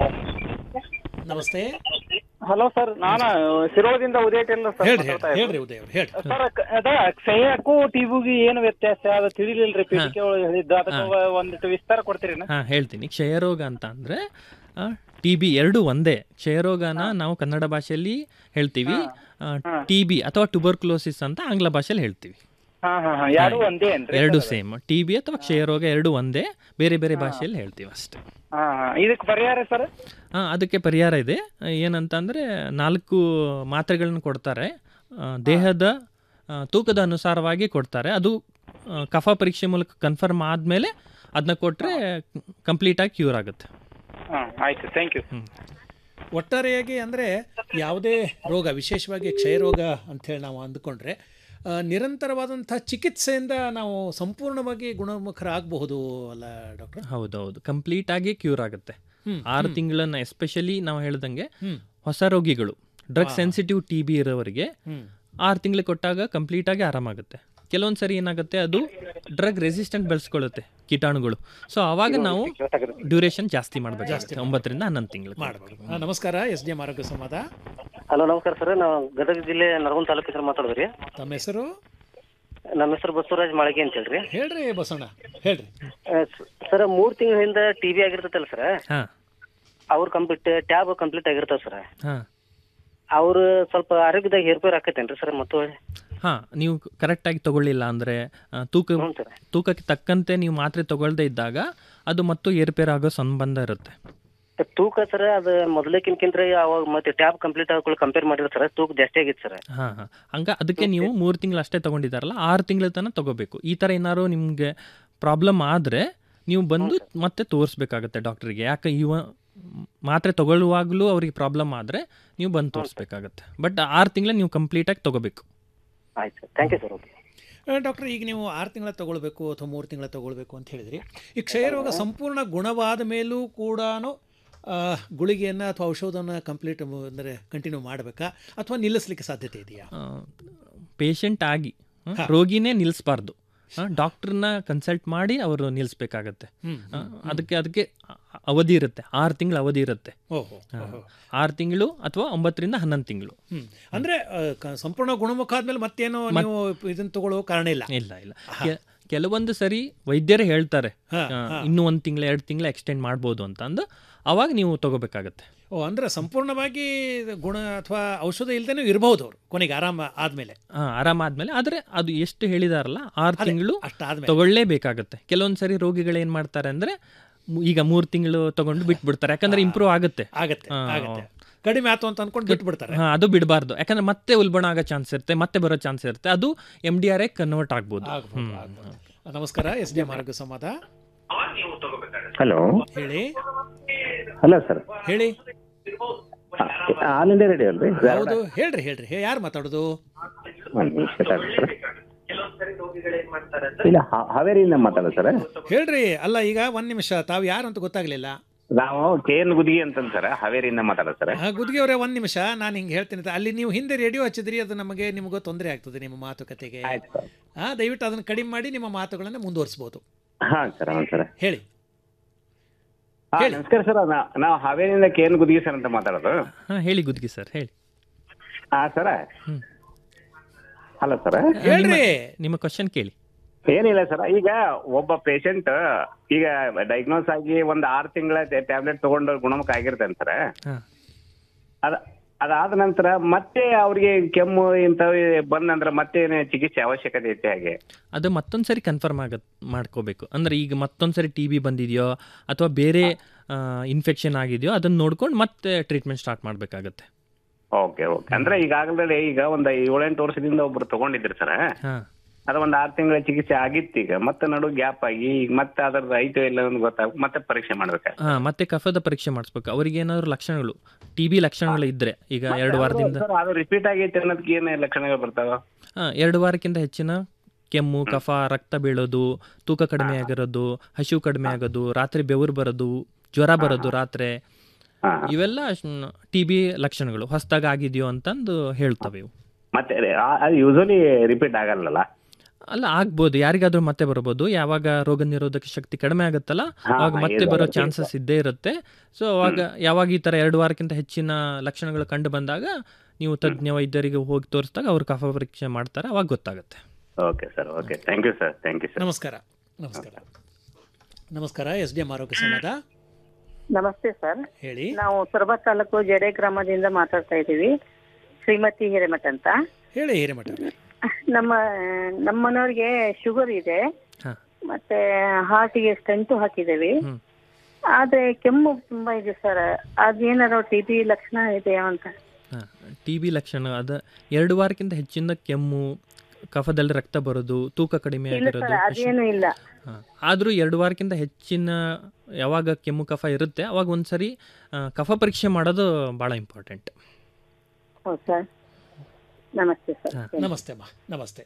ನಮಸ್ತೆ ಹಲೋ ಸರ್ ನಾನು ಶಿರೋಳದಿಂದ ಉದಯ ಟೇಲರ್ ಸರ್ ಹೇಳ್ರಿ ಮಾತಾಡ್ತಾ ಹೇಳ್ರಿ, ಇರೋದು. ಹೇಳ್ರಿ ಉದಯ್ ಅವ್ರು ಹೇಳ್ರಿ ಸರ್ ಕ- ಅದ ಕ್ಷಯಕ್ಕೂ ಟಿವಿಗೂ ಏನು ವ್ಯತ್ಯಾಸ ಅದು ತಿಳಿಲಿಲ್ರಿ ಪೀಠಿಕೆ ಒಳಗೆ ಹೇಳಿದ್ದು ಅದಕ್ಕೆ ಒಂದಿಟ್ಟು ವಿಸ್ತಾರ ಕೊಡ್ತೀರಿ ಹಾಂ ಹೇಳ್ತೀನಿ ಕ್ಷಯರೋಗ ಅಂತ ಅಂದರೆ ಟಿ ಬಿ ಎರಡು ಒಂದೇ ಕ್ಷಯರೋಗನ ನಾವು ಕನ್ನಡ ಭಾಷೆಯಲ್ಲಿ ಹೇಳ್ತೀವಿ ಟಿ ಬಿ ಅಥವಾ ಟ್ಯುಬರ್ಕ್ಲೋಸಿಸ್ ಅಂತ ಆಂಗ್ಲ ಭಾಷೆಯಲ್ಲಿ ಹೇಳ್ತೀವಿ ಹಾ ಹಾ ಹಾ ಎರಡು ಒಂದೇ ಏನ್ರಿ ಎರಡು ಸರ್? ಸೇಮ್ ಟಿ ಬಿ ಅಥವಾ ಕ್ಷಯರೋಗ ಎರಡು ಒಂದೇ ಬೇರೆ ಬೇರೆ ಭಾಷೆಯಲ್ಲಿ ಹೇಳ್ತೀವಿ ಅಷ್ಟೇ ಹಾ ಹಾ ಇದಕ್ಕೆ ಪರಿಹಾರ ಸರ್ ಆ, ಅದಕ್ಕೆ ಪರಿಹಾರ ಇದೆ ಏನಂತ ಅಂದರೆ ನಾಲ್ಕು ಮಾತ್ರೆಗಳನ್ನು ಕೊಡ್ತಾರೆ ಆ, ದೇಹದ ಆ, ತೂಕದ ಅನುಸಾರವಾಗಿ ಕೊಡ್ತಾರೆ ಅದು ಆ, ಕಫ ಪರೀಕ್ಷೆ ಮೂಲಕ ಕನ್ಫರ್ಮ್ ಆದಮೇಲೆ ಅದನ್ನ ಕೊಟ್ಟರೆ ಕಂಪ್ಲೀಟಾಗಿ ಕ್ಯೂರ್ ಆಗುತ್ತೆ ಹಾ ಆಯ್ತು ಥ್ಯಾಂಕ್ ಯು ಒಟ್ಟಾರೆಯಾಗಿ ಅಂದರೆ ಯಾವುದೇ ರೋಗ ವಿಶೇಷವಾಗಿ ಕ್ಷಯರೋಗ ಅಂಥೇಳಿ ನಾವು ಅಂದುಕೊಂಡ್ರೆ ಆ, ನಿರಂತರವಾದಂಥ ಚಿಕಿತ್ಸೆಯಿಂದ ನಾವು ಸಂಪೂರ್ಣವಾಗಿ ಗುಣಮುಖರಾಗಬಹುದು ಅಲ್ಲ ಡಾಕ್ಟರ್ ಹೌದೌದು ಕಂಪ್ಲೀಟ್ ಆಗಿ ಕ್ಯೂರ್ ಆಗುತ್ತೆ ಹ್ಮ್, ಆರು ಹ್ಮ್. ತಿಂಗಳನ್ನ ಎಸ್ಪೆಷಲಿ ನಾವು ಹೇಳ್ದಂಗೆ ಹ್ಮ್. ಹೊಸ ರೋಗಿಗಳು ಡ್ರಗ್ ಹಾ. ಸೆನ್ಸಿಟಿವ್ ಟಿ ಬಿ ಇರೋವರಿಗೆ ಹ್ಮ್. ಆರು ತಿಂಗಳು ಕೊಟ್ಟಾಗ ಕಂಪ್ಲೀಟ್ ಆಗಿ ಆರಾಮಾಗುತ್ತೆ ಕೆಲವೊಂದು ಸರಿ ಏನಾಗುತ್ತೆ ಅದು ಡ್ರಗ್ ರೆಸಿಸ್ಟೆಂಟ್ ಬೆಳೆಸ್ಕೊಳ್ಳುತ್ತೆ ಕೀಟಾಣುಗಳು ಸೊ ಆವಾಗ ನಾವು ಡ್ಯೂರೇಷನ್ ಜಾಸ್ತಿ ಮಾಡಬೇಕಾಗುತ್ತೆ ಒಂಬತ್ತರಿಂದ ಹನ್ನೊಂದು ತಿಂಗಳು ಮಾಡಬೇಕು ನಮಸ್ಕಾರ ಎಸ್ ಡಿ ಎಂ ಆರೋಗ್ಯ ಸಂವಾದ ಹಲೋ ನಮಸ್ಕಾರ ಸರ್ ನಾವು ಗದಗ ಜಿಲ್ಲೆ ನರಗುಂದ ತಾಲೂಕಿಂದ ಮಾತಾಡೋದ್ರಿ ತಮ್ಮ ಹೆಸರು ನಮ್ಮ ಹೆಸರು ಬಸವರಾಜ್ ಮಾಳಿಗೆ ಅಂತ ಹೇಳ್ರಿ ಹೇಳ್ರಿ ಬಸಣ್ಣ ಹೇಳ್ರಿ ಸರ್ ಮೂರ್ ತಿಂಗಳ ಹಿಂದ ಟಿವಿ ಆಗಿರ್ತೈತಲ್ಲ ಸರ್ ಹಾ ಅವ್ರ ಕಂಪ್ಲೀಟ್ ಟ್ಯಾಬ್ ಕಂಪ್ಲೀಟ್ ಆಗಿರ್ತಾವ ಸರ್ ಹಾ ಅವ್ರ ಸ್ವಲ್ಪ ಆರೋಗ್ಯದಾಗ ಏರ್ಪೇರ್ ಆಕೈತೇನ್ರಿ ಸರ್ ಮತ್ತು ಹಾಂ ನೀವು ಕರೆಕ್ಟಾಗಿ ತಗೊಳ್ಳಿಲ್ಲ ಅಂದರೆ ತೂಕ ತೂಕಕ್ಕೆ ತಕ್ಕಂತೆ ನೀವು ಮಾತ್ರೆ ತಗೊಳ್ದೇ ಇದ್ದಾಗ ಅದು ಮತ್ತು ಏರ್ಪೇರ್ ಆಗೋ ಸಂಬಂಧ ಇರುತ್ತೆ ತೂಕ ಸರ್ ಅದು ಮೊದಲಕ್ಕಿಂತ ಅವಾಗ ಮತ್ತೆ ಟ್ಯಾಬ್ ಕಂಪ್ಲೀಟ್ ಆಗ್ಕೊಳ್ಳಿ ಕಂಪೇರ್ ಮಾಡಿದ್ರೆ ಸರ್ ತೂಕ ಜಾಸ್ತಿ ಆಗಿತ್ತು ಸರ್ ಹಾಂ ಹಾಂ ಹಂಗ ಅದಕ್ಕೆ ನೀವು ಮೂರು ತಿಂಗಳು ಅಷ್ಟೇ ತಗೊಂಡಿದ್ದಾರಲ್ಲ ಆರು ತಿಂಗಳ ತನಕ ತಗೋಬೇಕು ಈ ಥರ ಏನಾದ್ರು ನಿಮಗೆ ಪ್ರಾಬ್ಲಮ್ ಆದರೆ ನೀವು ಬಂದು ಮತ್ತೆ ತೋರಿಸ್ಬೇಕಾಗತ್ತೆ ಡಾಕ್ಟ್ರಿಗೆ ಯಾಕೆ ಇವ ಮಾತ್ರೆ ತಗೊಳ್ಳುವಾಗಲೂ ಅವ್ರಿಗೆ ಪ್ರಾಬ್ಲಮ್ ಆದರೆ ನೀವು ಬಂದು ತೋರಿಸ್ಬೇಕಾಗತ್ತೆ ಬಟ್ ಆರು ತಿಂಗಳ ನೀವು ಕಂಪ್ಲೀಟಾಗಿ ತಗೋಬೇಕು ಆಯ್ತು sir thank you sir okay doctor ಈಗ ನೀವು ಆರು ತಿಂಗಳ ತಗೊಳ್ಬೇಕು ಅಥವಾ ಮೂರು ತಿಂಗಳ ತಗೊಳ್ಬೇಕು ಅಂತ ಹೇಳಿದ್ರಿ ಈ ಕ್ಷಯರೋಗ ಸಂಪೂರ್ಣ ಗುಣವಾದ ಮೇಲೂ ಕೂಡ ಗುಳಿಗೆಯನ್ನು ಅಥವಾ ಔಷಧವನ್ನು ಕಂಪ್ಲೀಟ್ ಅಂದರೆ ಕಂಟಿನ್ಯೂ ಮಾಡಬೇಕಾ ಅಥವಾ ನಿಲ್ಲಿಸ್ಲಿಕ್ಕೆ ಸಾಧ್ಯತೆ ಇದೆಯಾ ಪೇಷಂಟ್ ಆಗಿ ಹ, ರೋಗಿನೇ ನಿಲ್ಲಿಸಬಾರ್ದು ಡಾಕ್ಟ್ರನ್ನ ಕನ್ಸಲ್ಟ್ ಮಾಡಿ ಅವರು ನಿಲ್ಲಿಸ್ಬೇಕಾಗತ್ತೆ ಹ್ಮ್, ಹ, ಅದಕ್ಕೆ ಅದಕ್ಕೆ ಅ- ಅವಧಿ ಇರುತ್ತೆ ಆರು ತಿಂಗಳು ಅವಧಿ ಇರುತ್ತೆ ಓಹೋ, ಓಹೋ. ಆರು ತಿಂಗಳು ಅಥವಾ ಒಂಬತ್ತರಿಂದ ಹನ್ನೊಂದು ತಿಂಗಳು ಹ್ಮ್. ಅಂದ್ರೆ ಆ, ಕ- ಸಂಪೂರ್ಣ ಗುಣಮುಖ ಆದ್ಮೇಲೆ ಮತ್ತೇನೋ ಮತ್- ನೀವು ಇದನ್ನ ತಗೊಳ್ಳೋ ಕಾರಣ ಇಲ್ಲ ಇಲ್ಲ ಇಲ್ಲ ಕೆ- ಕೆಲವೊಂದು ಸರಿ ವೈದ್ಯರೇ ಹೇಳ್ತಾರೆ ಹಾ, ಆ, ಹಾ. ಇನ್ನೂ ಒಂದು ತಿಂಗಳು ಎರಡು ತಿಂಗಳು ಎಕ್ಸ್ಟೆಂಡ್ ಮಾಡ್ಬೋದು ಅಂತ ಅಂದು ಅವಾಗ ನೀವು ತಗೋಬೇಕಾಗತ್ತೆ ಓ ಅಂದ್ರೆ ಸಂಪೂರ್ಣವಾಗಿ ಗುಣ ಅಥವಾ ಔಷಧ ಇಲ್ದೇನೂ ಇರಬಹುದು ಅವರು ಕೊನೆಗೆ ಆರಾಮ ಆದ್ಮೇಲೆ ಹಾ ಆರಾಮಾದ್ಮೇಲೆ ಆದರೆ ಅದು ಎಷ್ಟು ಹೇಳಿದಾರಲ್ಲ ಆರು ಅದೇ, ತಿಂಗಳು ಅಷ್ಟಾದ್ಮೇಲೆ. ತಗೊಳ್ಳೇಬೇಕಾಗತ್ತೆ ಕೆಲವೊಂದು ಸರಿ ರೋಗಿಗಳು ಏನು ಮಾಡ್ತಾರೆ ಅಂದರೆ ಈಗ ಮೂರು ತಿಂಗಳು ತಗೊಂಡು ಬಿಟ್ಬಿಡ್ತಾರೆ ಯಾಕಂದ್ರೆ ಇಂಪ್ರೂವ್ ಆಗುತ್ತೆ ಆಗತ್ತೆ ಆ, ಆಗತ್ತೆ ಕಡಿಮೆ ಆಯ್ತು ಅಂತ ಅನ್ಕೊಂಡು ಬಿಟ್ಬಿಡ್ತಾರೆ ಹಾ ಅದು ಬಿಡಬಾರ್ದು ಯಾಕಂದ್ರೆ ಮತ್ತೆ ಉಲ್ಬಣ ಆಗೋ ಚಾನ್ಸ್ ಇರುತ್ತೆ ಮತ್ತೆ ಬರೋ ಚಾನ್ಸ್ ಇರುತ್ತೆ ಅದು ಎಮ್ ಡಿ ಆರ್ ಎ ಕನ್ವರ್ಟ್ ಆಗ್ಬೋದು ಆಗ್ಬೋದು, ಹ್ಮ್. ಆಗ್ಬೋದು. ನಮಸ್ಕಾರ ಎಸ್ ಡಿ ಎಂ ಆರೋಗ್ಯ ಸಂವಾದ ಹಲೋ ಹೇಳಿ ಹಲೋ ಸರ್ ಹೇಳಿ ಆಲ್ ಇಂಡಿಯಾ ರೇಡಿಯೋ ಅಲ್ರಿ ಹೌದು ಹೇಳ್ರಿ ಹೇಳ್ರಿ ಹೇ, ಯಾರು ಮಾತಾಡೋದು ಒಂದು ನಿಮಿಷ ತಡ್ರಿ ಸರ್ ಇಲ್ಲ ಹಾ- ಹಾವೇರಿಯಿಂದ ಮಾತಾಡೋದು ಸರ್ ಹೇಳ್ರಿ ಅಲ್ಲ ಈಗ ಒಂದ್ ನಿಮಿಷ ತಾವು ಯಾರು ಅಂತ ಗೊತ್ತಾಗ್ಲಿಲ್ಲ ನಾವು ಕೆ ಎನ್ ಗುದಿಗೆ ಅಂತಂದ್ ಸರ್ ಹಾವೇರಿಯಿಂದ ಮಾತಾಡೋದು ಸರ್ ಆ, ಗುದ್ಗಿ ಅವರೇ ಒಂದ್ ನಿಮಿಷ ನಾನು ಹಿಂಗೆ ಹೇಳ್ತೀನಿ ಅಂತ. ಅಲ್ಲಿ ನೀವು ಹಿಂದೆ ರೇಡಿಯೋ ಹಚ್ಚಿದ್ರಿ ಅದು ನಮಗೆ ನಿಮಗೂ ತೊಂದರೆ ಆಗ್ತದೆ ನಿಮ್ಮ ಮಾತುಕತೆಗೆ ಆ ದಯವಿಟ್ಟು ಅದನ್ನು ಕಡಿಮೆ ಮಾಡಿ ನಿಮ್ಮ ಮಾತುಗಳನ್ನು ಮುಂದುವರಿಸಬಹುದು ಹಾ ಸರ್ ಹೌದು ಸರ್ ಹೇಳಿ ಹಾ ನಮಸ್ಕಾರ ಸರ್ ನಾ- ನಾವು ಹಾವೇರಿಯಿಂದ ಕೆ ಎನ್ ಗುದಿಗೆ ಸರ್ ಅಂತ ಮಾತಾಡೋದು ಹಾ ಹೇಳಿ ಗುದ್ಗಿ ಸರ್ ಹೇಳಿ ಹಾ ಸರ ಹಲೋ ಸರ್ ನಿಮ್ಮ- ನಿಮ್ಮ ಕ್ವಶನ್ ಕೇಳಿ ಏನಿಲ್ಲ ಸರ್ ಈಗ ಒಬ್ಬ ಪೇಷಂಟ್ ಈಗ ಡಯಾಗ್ನೋಸ್ ಆಗಿ ಒಂದ್ ಆರು ತಿಂಗಳ ಟ್ಯಾಬ್ಲೆಟ್ ತಗೊಂಡು ಗುಣಮುಖ ಆಗಿರ್ತಾನೆ ಸರ್ ಹಾ. ಅದ ಅದಾದ ನಂತರ ಮತ್ತೆ ಅವ್ರಿಗೆ ಕೆಮ್ಮು ಇಂಥವು ಬಂದಂದ್ರೆ ಮತ್ತೆ ಏನೇ ಚಿಕಿತ್ಸೆ ಅವಶ್ಯಕತೆ ಐತೆ ಹಾಗೆ ಅದು ಮತ್ತೊಂದು ಸರಿ ಕನ್ಫರ್ಮ್ ಆಗತ್ ಮಾಡ್ಕೋಬೇಕು ಅಂದ್ರೆ ಈಗ ಮತ್ತೊಂದು ಸರಿ ಟಿ ಬಿ ಬಂದಿದೆಯೋ ಅಥವಾ ಬೇರೆ ಇನ್ಫೆಕ್ಷನ್ ಆಗಿದೆಯೋ ಅದನ್ನ ನೋಡ್ಕೊಂಡು ಮತ್ತೆ ಟ್ರೀಟ್ಮೆಂಟ್ ಸ್ಟಾರ್ಟ್ ಮಾಡಬೇಕಾಗತ್ತೆ ಓಕೆ ಓಕೆ ಅಂದ್ರೆ ಈಗಾಗಲೇ ಈಗ ಒಂದ್ ಏಳೆಂಟು ವರ್ಷದಿಂದ ಒಬ್ರು ತಗೊಂಡಿದ್ರು ಸರ್ ಹಾಂ ಅದ ಒಂದ್ ಆರು ತಿಂಗಳ ಚಿಕಿತ್ಸೆ ಆಗಿತ್ತು ಈಗ ಮತ್ತೆ ನಡು ಗ್ಯಾಪ್ ಆಗಿ ಈಗ ಮತ್ತೆ ಅದ್ರದ್ದು ಐತೋ ಇಲ್ಲ ಅಂತ ಗೊತ್ತಾಗ ಮತ್ತೆ ಪರೀಕ್ಷೆ ಮಾಡ್ಬೇಕು ಹಾಂ ಮತ್ತೆ ಕಫದ ಪರೀಕ್ಷೆ ಮಾಡಿಸ್ಬೇಕು ಅವ್ರಿಗೆ ಏನಾದ್ರು ಲಕ್ಷಣಗಳು ಟಿ ಬಿ ಲಕ್ಷಣಗಳು ಇದ್ರೆ ಈಗ ಎರಡು ವಾರದಿಂದ ಸರ್ ಅದು ರಿಪೀಟ್ ಆಗೈತೆ ಅನ್ನೋದಕ್ಕೆ ಏನ್ ಲಕ್ಷಣಗಳು ಬರ್ತಾವ ಹಾಂ ಎರಡು ವಾರಕ್ಕಿಂತ ಹೆಚ್ಚಿನ ಕೆಮ್ಮು ಕಫ ರಕ್ತ ಬೀಳೋದು ತೂಕ ಕಡಿಮೆ ಆಗಿರೋದು ಹಸಿವು ಕಡಿಮೆ ಆಗೋದು ರಾತ್ರಿ ಬೆವರು ಬರೋದು ಜ್ವರ ಬರೋದು ರಾತ್ರಿ ಇವೆಲ್ಲ ಟಿ ಬಿ ಲಕ್ಷಣಗಳು ಹೊಸದಾಗ ಆಗಿದೆಯೋ ಅಂತಂದು ಹೇಳ್ತವೆ ಇವು ಮತ್ತೆ ಅದು ಯೂಶಲಿ ರಿಪೀಟ್ ಆಗಲ್ಲಲ್ಲ ಅಲ್ಲ ಆಗ್ಬೋದು ಯಾರಿಗಾದ್ರೂ ಮತ್ತೆ ಬರ್ಬೋದು ಯಾವಾಗ ರೋಗ ನಿರೋಧಕ ಶಕ್ತಿ ಕಡಿಮೆ ಆಗುತ್ತಲ್ಲ ಹಾ, ಅವಾಗ ಹಾ, ಮತ್ತೆ ಇದು ಬರೋ ಆಗುತ್ತೆ. ಚಾನ್ಸಸ್ ಇದ್ದೇ ಇರುತ್ತೆ ಸೊ ಅವಾಗ ಯಾವಾಗ ಈ ತರ ಎರಡು ವಾರಕ್ಕಿಂತ ಹೆಚ್ಚಿನ ಲಕ್ಷಣಗಳು ಕಂಡು ಬಂದಾಗ ನೀವು ತಜ್ಞ ವೈದ್ಯರಿಗೆ ಹೋಗಿ ತೋರಿಸಿದಾಗ ಅವ್ರು ಕಫ ಪರೀಕ್ಷೆ ಮಾಡ್ತಾರೆ ಅವಾಗ ಗೊತ್ತಾಗುತ್ತೆ okay sir okay thank you sir thank you sir ನಮಸ್ಕಾರ ನಮಸ್ಕಾರ ನಮಸ್ಕಾರ ಎಸ್ ಡಿ ಎಂ ಆರೋಗ್ಯ ಸಂವಾದ ನಮಸ್ತೆ ಸರ್ ಹೇಳಿ ನಾವು ಸೊರಬ ತಾಲೂಕು ಜಡೆ ಗ್ರಾಮದಿಂದ ಮಾತಾಡ್ತಾ ಇದ್ದೀವಿ ಶ್ರೀಮತಿ ಹಿರೇಮಠ ಅಂತ ಹೇಳಿ ಹಿರೇಮಠ ಅವ್ರೆ. ನಮ್ಮ ನಮ್ಮ ಮನೆಯವ್ರಿಗೆ ಶುಗರ್ ಇದೆ ಹಾ. ಮತ್ತೆ ಹಾರ್ಟಿಗೆ ಸ್ಟೆಂಟು ಹಾಕಿದ್ದೇವೆ ಆದ್ರೆ ಕೆಮ್ಮು ತುಂಬಾ ಇದೆ ಸರ್ ಅದೇನಾದ್ರು ಟಿ ಬಿ ಲಕ್ಷಣ ಇದೆಯಾ ಅಂತ ಟಿ ಬಿ ಲಕ್ಷಣ ಅದ ಎರಡು ವಾರಕ್ಕಿಂತ ಹೆಚ್ಚಿನ ಕೆಮ್ಮು ಕಫದಲ್ಲಿ ರಕ್ತ ಬರೋದು ತೂಕ ಕಡಿಮೆ ಇಲ್ಲ ಆಗಿರೋದು ಸರ್ ಅದೇನು ಇಲ್ಲ ಹಾ. ಆದ್ರೂ ಎರಡು ವಾರಕ್ಕಿಂತ ಹೆಚ್ಚಿನ ಯಾವಾಗ ಕೆಮ್ಮು ಕಫ ಇರುತ್ತೆ ಅವಾಗ ಒಂದ್ಸರಿ ಆ, ಕಫ ಪರೀಕ್ಷೆ ಮಾಡೋದು ಭಾಳ ಇಂಪಾರ್ಟೆಂಟ್ ಹೌದು ಸರ್ ನಮಸ್ತೆ ಸರ್ ನಮಸ್ತೆ ಅಮ್ಮ ನಮಸ್ತೆ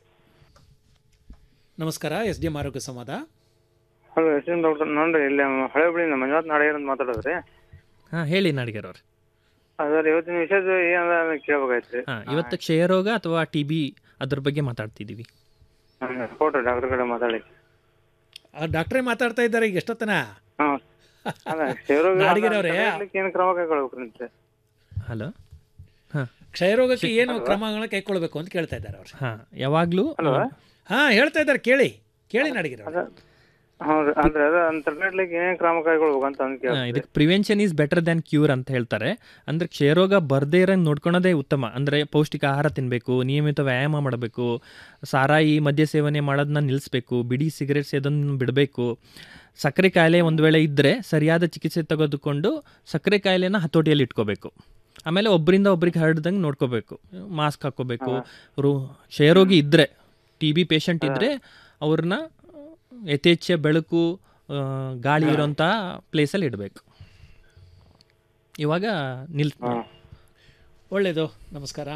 ನಮಸ್ಕಾರ ಎಸ್ ಡಿ ಎಂ ಆರೋಗ್ಯ ಸಂವಾದ ಹಲೋ ಎಸ್ ಎನ್ ಡಾಕ್ಟರ್ ನೋಡ್ರಿ ಇಲ್ಲಿ ಹಳೆ ಬಳಿಯಿಂದ ಮಂಜುನಾಥ್ ನಾಡಿಗರ್ ಅಂತ ಮಾತಾಡೋದ್ರಿ ಹಾಂ ಹೇಳಿ ನಾಡಿಗರ್ ಅವ್ರೆ ಅದ್ರ ಇವತ್ತಿನ ವಿಷಯದ ಏನದ ಕೇಳ್ಬೇಕಾಯ್ತ್ರಿ ಹಾಂ ಇವತ್ತು ಕ್ಷಯರೋಗ ಅಥವಾ ಟಿ ಬಿ ಅದ್ರ ಬಗ್ಗೆ ಮಾತಾಡ್ತಿದ್ದೀವಿ ಕೊಡ್ರಿ ಡಾಕ್ಟರ್ ಕಡೆ ಮಾತಾಡಿ ಆ ಡಾಕ್ಟ್ರೇ ಮಾತಾಡ್ತಾ ಇದ್ದಾರೆ ಈಗ ಎಷ್ಟೊತ್ತನ ಹಾಂ ಅದ ಕ್ಷಯರೋಗ ನಾಡಿಗೆರವ್ರೆ. ಏನು ಕ್ರಮ ಕೈಗೊಳ್ಬೇಕ್ರಿ ಅಂತ ಹಲೋ ಹಾಂ ಕ್ಷಯರೋಗಕ್ಕೆ ಏನು ಕ್ರಮಗಳನ್ನ ಕೈಗೊಳ್ಬೇಕು ಅಂತ ಕೇಳ್ತಾ ಇದ್ದಾರೆ ಅವ್ರು ಹಾಂ ಯಾವಾಗಲೂ ಹಾ ಹೇಳ್ತಾ ಇದ್ದಾರೆ ಕೇಳಿ ಕೇಳಿ ನಾಡಿಗಿರ ಹೌದು ಅಂದ್ರೆ ಅದ ಅಂತ ತಡೆಗಟ್ಲಿಕ್ಕೆ ಏನೇನು ಕ್ರಮ ಕೈಗೊಳ್ಬೇಕು ಅಂತ ಅಂದ್ ಕೇಳ್ತೀವಿ. ಇದಕ್ಕೆ prevention is better than cure ಅಂತ ಹೇಳ್ತಾರೆ ಅಂದರೆ ಕ್ಷಯರೋಗ ಬರದೇ ಇರೋ ನೋಡ್ಕೊಳೋದೇ ಉತ್ತಮ ಅಂದರೆ ಪೌಷ್ಟಿಕ ಆಹಾರ ತಿನ್ನಬೇಕು ನಿಯಮಿತ ವ್ಯಾಯಾಮ ಮಾಡಬೇಕು ಸಾರಾಯಿ ಮದ್ಯ ಸೇವನೆ ಮಾಡೋದನ್ನ ನಿಲ್ಲಿಸಬೇಕು ಬಿಡಿ ಸಿಗರೇಟ್ ಸೇದನ್ನು ಬಿಡಬೇಕು ಸಕ್ಕರೆ ಕಾಯಿಲೆ ಒಂದು ವೇಳೆ ಇದ್ದರೆ ಸರಿಯಾದ ಚಿಕಿತ್ಸೆ ತೆಗೆದುಕೊಂಡು ಸಕ್ಕರೆ ಕಾಯಿಲೆನ ಹತೋಟಿಯಲ್ಲಿ ಇಟ್ಕೋಬೇಕು ಆಮೇಲೆ ಒಬ್ಬರಿಂದ ಒಬ್ರಿಗೆ ಹರಡ್ದಂಗೆ ನೋಡ್ಕೋಬೇಕು ಮಾಸ್ಕ್ ಹಾಕ್ಕೋಬೇಕು ರೋ ಕ್ಷಯರೋಗಿ ಇದ್ದರೆ ಟಿ ಬಿ ಪೇಷಂಟ್ ಇದ್ದರೆ ಅವ್ರನ್ನ ಯಥೇಚ್ಛ ಬೆಳಕು ಆ, ಗಾಳಿ ಇರೋಂಥ ಪ್ಲೇಸಲ್ಲಿ ಇಡಬೇಕು ಇವಾಗ ನಿಲ್ ಒಳ್ಳೆಯದು ನಮಸ್ಕಾರ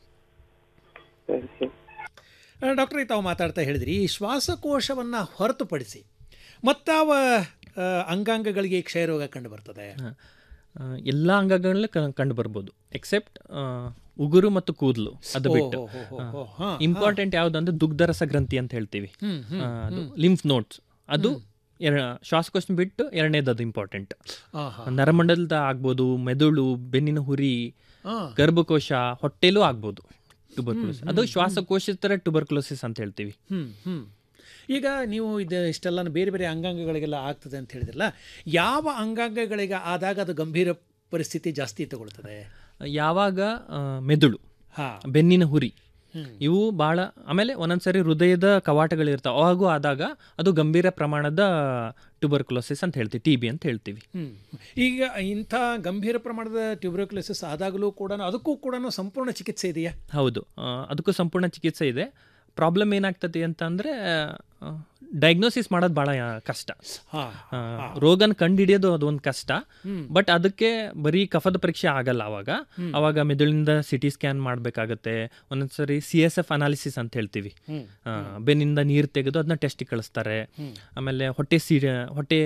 ಡಾಕ್ಟರ್ ತಾವು ಮಾತಾಡ್ತಾ ಹೇಳಿದ್ರಿ ಈ ಶ್ವಾಸಕೋಶವನ್ನು ಹೊರತುಪಡಿಸಿ ಮತ್ತಾವ ಆ, ಅಂಗಾಂಗಗಳಿಗೆ ಈ ಕ್ಷಯರೋಗ ಕಂಡು ಬರ್ತದೆ ಎಲ್ಲ ಅಂಗಗಳಲ್ಲಿ ಕಂಡು ಬರ್ಬೋದು ಎಕ್ಸೆಪ್ಟ್ ಉಗುರು ಮತ್ತು ಕೂದಲು ಅದು ಓ, ಬಿಟ್ಟು ಹೋ, ಹೋ, ಹೋ, ಹಾ, ಇಂಪಾರ್ಟೆಂಟ್ ಯಾವುದು ಅಂದ್ರೆ ದುಗ್ಧರಸ ಗ್ರಂಥಿ ಅಂತ ಹೇಳ್ತೀವಿ ಹ್ಮ್, ಹ್ಮ್, ಆ, ಅದು ಹ್ಮ್. ಲಿಂಫ್ ನೋಟ್ಸ್ ಅದು ಎರ ಶ್ವಾಸಕೋಶ ಬಿಟ್ಟು ಎರಡನೇದು ಅದು ಇಂಪಾರ್ಟೆಂಟ್ ಆಹಾ. ನರಮಂಡಲದ ಆಗ್ಬೋದು ಮೆದುಳು ಬೆನ್ನಿನ ಹುರಿ ಆ. ಗರ್ಭಕೋಶ ಹೊಟ್ಟೆಲೂ ಆಗ್ಬೋದು ಟುಬರ್ಕ್ಲೋಸಿಸ್ ಹ್ಮ್, ಅದು ಹ್ಮ್, ಶ್ವಾಸಕೋಶದ ಥರ ಟುಬರ್ಕ್ಲೋಸಿಸ್ ಅಂತ ಹೇಳ್ತೀವಿ ಹ್ಮ್ ಹ್ಮ್ ಈಗ ನೀವು ಇದು ಇಷ್ಟೆಲ್ಲ ಬೇರೆ ಬೇರೆ ಅಂಗಾಂಗಗಳಿಗೆಲ್ಲ ಆಗ್ತದೆ ಅಂತ ಹೇಳಿದ್ರಲ್ಲ ಯಾವ ಅಂಗಾಂಗಗಳಿಗೆ ಆದಾಗ ಅದು ಗಂಭೀರ ಪರಿಸ್ಥಿತಿ ಜಾಸ್ತಿ ತಗೊಳ್ತದೆ ಯಾವಾಗ ಆ, ಮೆದುಳು ಹಾ. ಬೆನ್ನಿನ ಹುರಿ ಹ್ಮ್. ಇವು ಭಾಳ ಆಮೇಲೆ ಒಂದೊಂದ್ಸರಿ ಹೃದಯದ ಕವಾಟಗಳಿರ್ತಾವೆ ಅವಾಗೂ ಆದಾಗ ಅದು ಗಂಭೀರ ಪ್ರಮಾಣದ ಟ್ಯೂಬರ್ಕ್ಲೋಸಿಸ್ ಅಂತ ಹೇಳ್ತೀವಿ ಟಿ ಬಿ ಅಂತ ಹೇಳ್ತೀವಿ ಹ್ಮ್. ಈಗ ಇಂಥ ಗಂಭೀರ ಪ್ರಮಾಣದ ಟ್ಯೂಬ್ರೋಕ್ಲೋಸಿಸ್ ಆದಾಗಲೂ ಕೂಡ ಅದಕ್ಕೂ ಕೂಡ ಸಂಪೂರ್ಣ ಚಿಕಿತ್ಸೆ ಇದೆಯಾ ಹೌದು ಆ, ಅದಕ್ಕೂ ಸಂಪೂರ್ಣ ಚಿಕಿತ್ಸೆ ಇದೆ ಪ್ರಾಬ್ಲಮ್ ಏನಾಗ್ತದೆ ಅಂತ ಅಂದರೆ ಡಯಾಗ್ನೋಸಿಸ್ ಮಾಡೋದು ಭಾಳ ಕಷ್ಟ ಹಾ, ಆ, ರೋಗನ ಕಂಡುಹಿಡಿಯೋದು ಅದೊಂದು ಕಷ್ಟ ಹ್ಮ್. ಬಟ್ ಅದಕ್ಕೆ ಬರೀ ಕಫದ ಪರೀಕ್ಷೆ ಆಗಲ್ಲ ಅವಾಗ ಹ್ಮ್. ಅವಾಗ ಮೆದುಳಿಂದ ಸಿ ಟಿ ಸ್ಕ್ಯಾನ್ ಮಾಡಬೇಕಾಗತ್ತೆ ಒಂದೊಂದ್ಸರಿ ಸಿ ಎಸ್ ಎಫ್ ಅನಾಲಿಸಿಸ್ ಅಂತ ಹೇಳ್ತೀವಿ ಹ್ಮ್. ಆ, ಬೆನ್ನಿಂದ ನೀರು ತೆಗೆದು ಅದನ್ನ ಟೆಸ್ಟಿಗೆ ಕಳಿಸ್ತಾರೆ ಹ್ಮ್. ಆಮೇಲೆ ಹೊಟ್ಟೆ ಸಿ ಹೊಟ್ಟೆ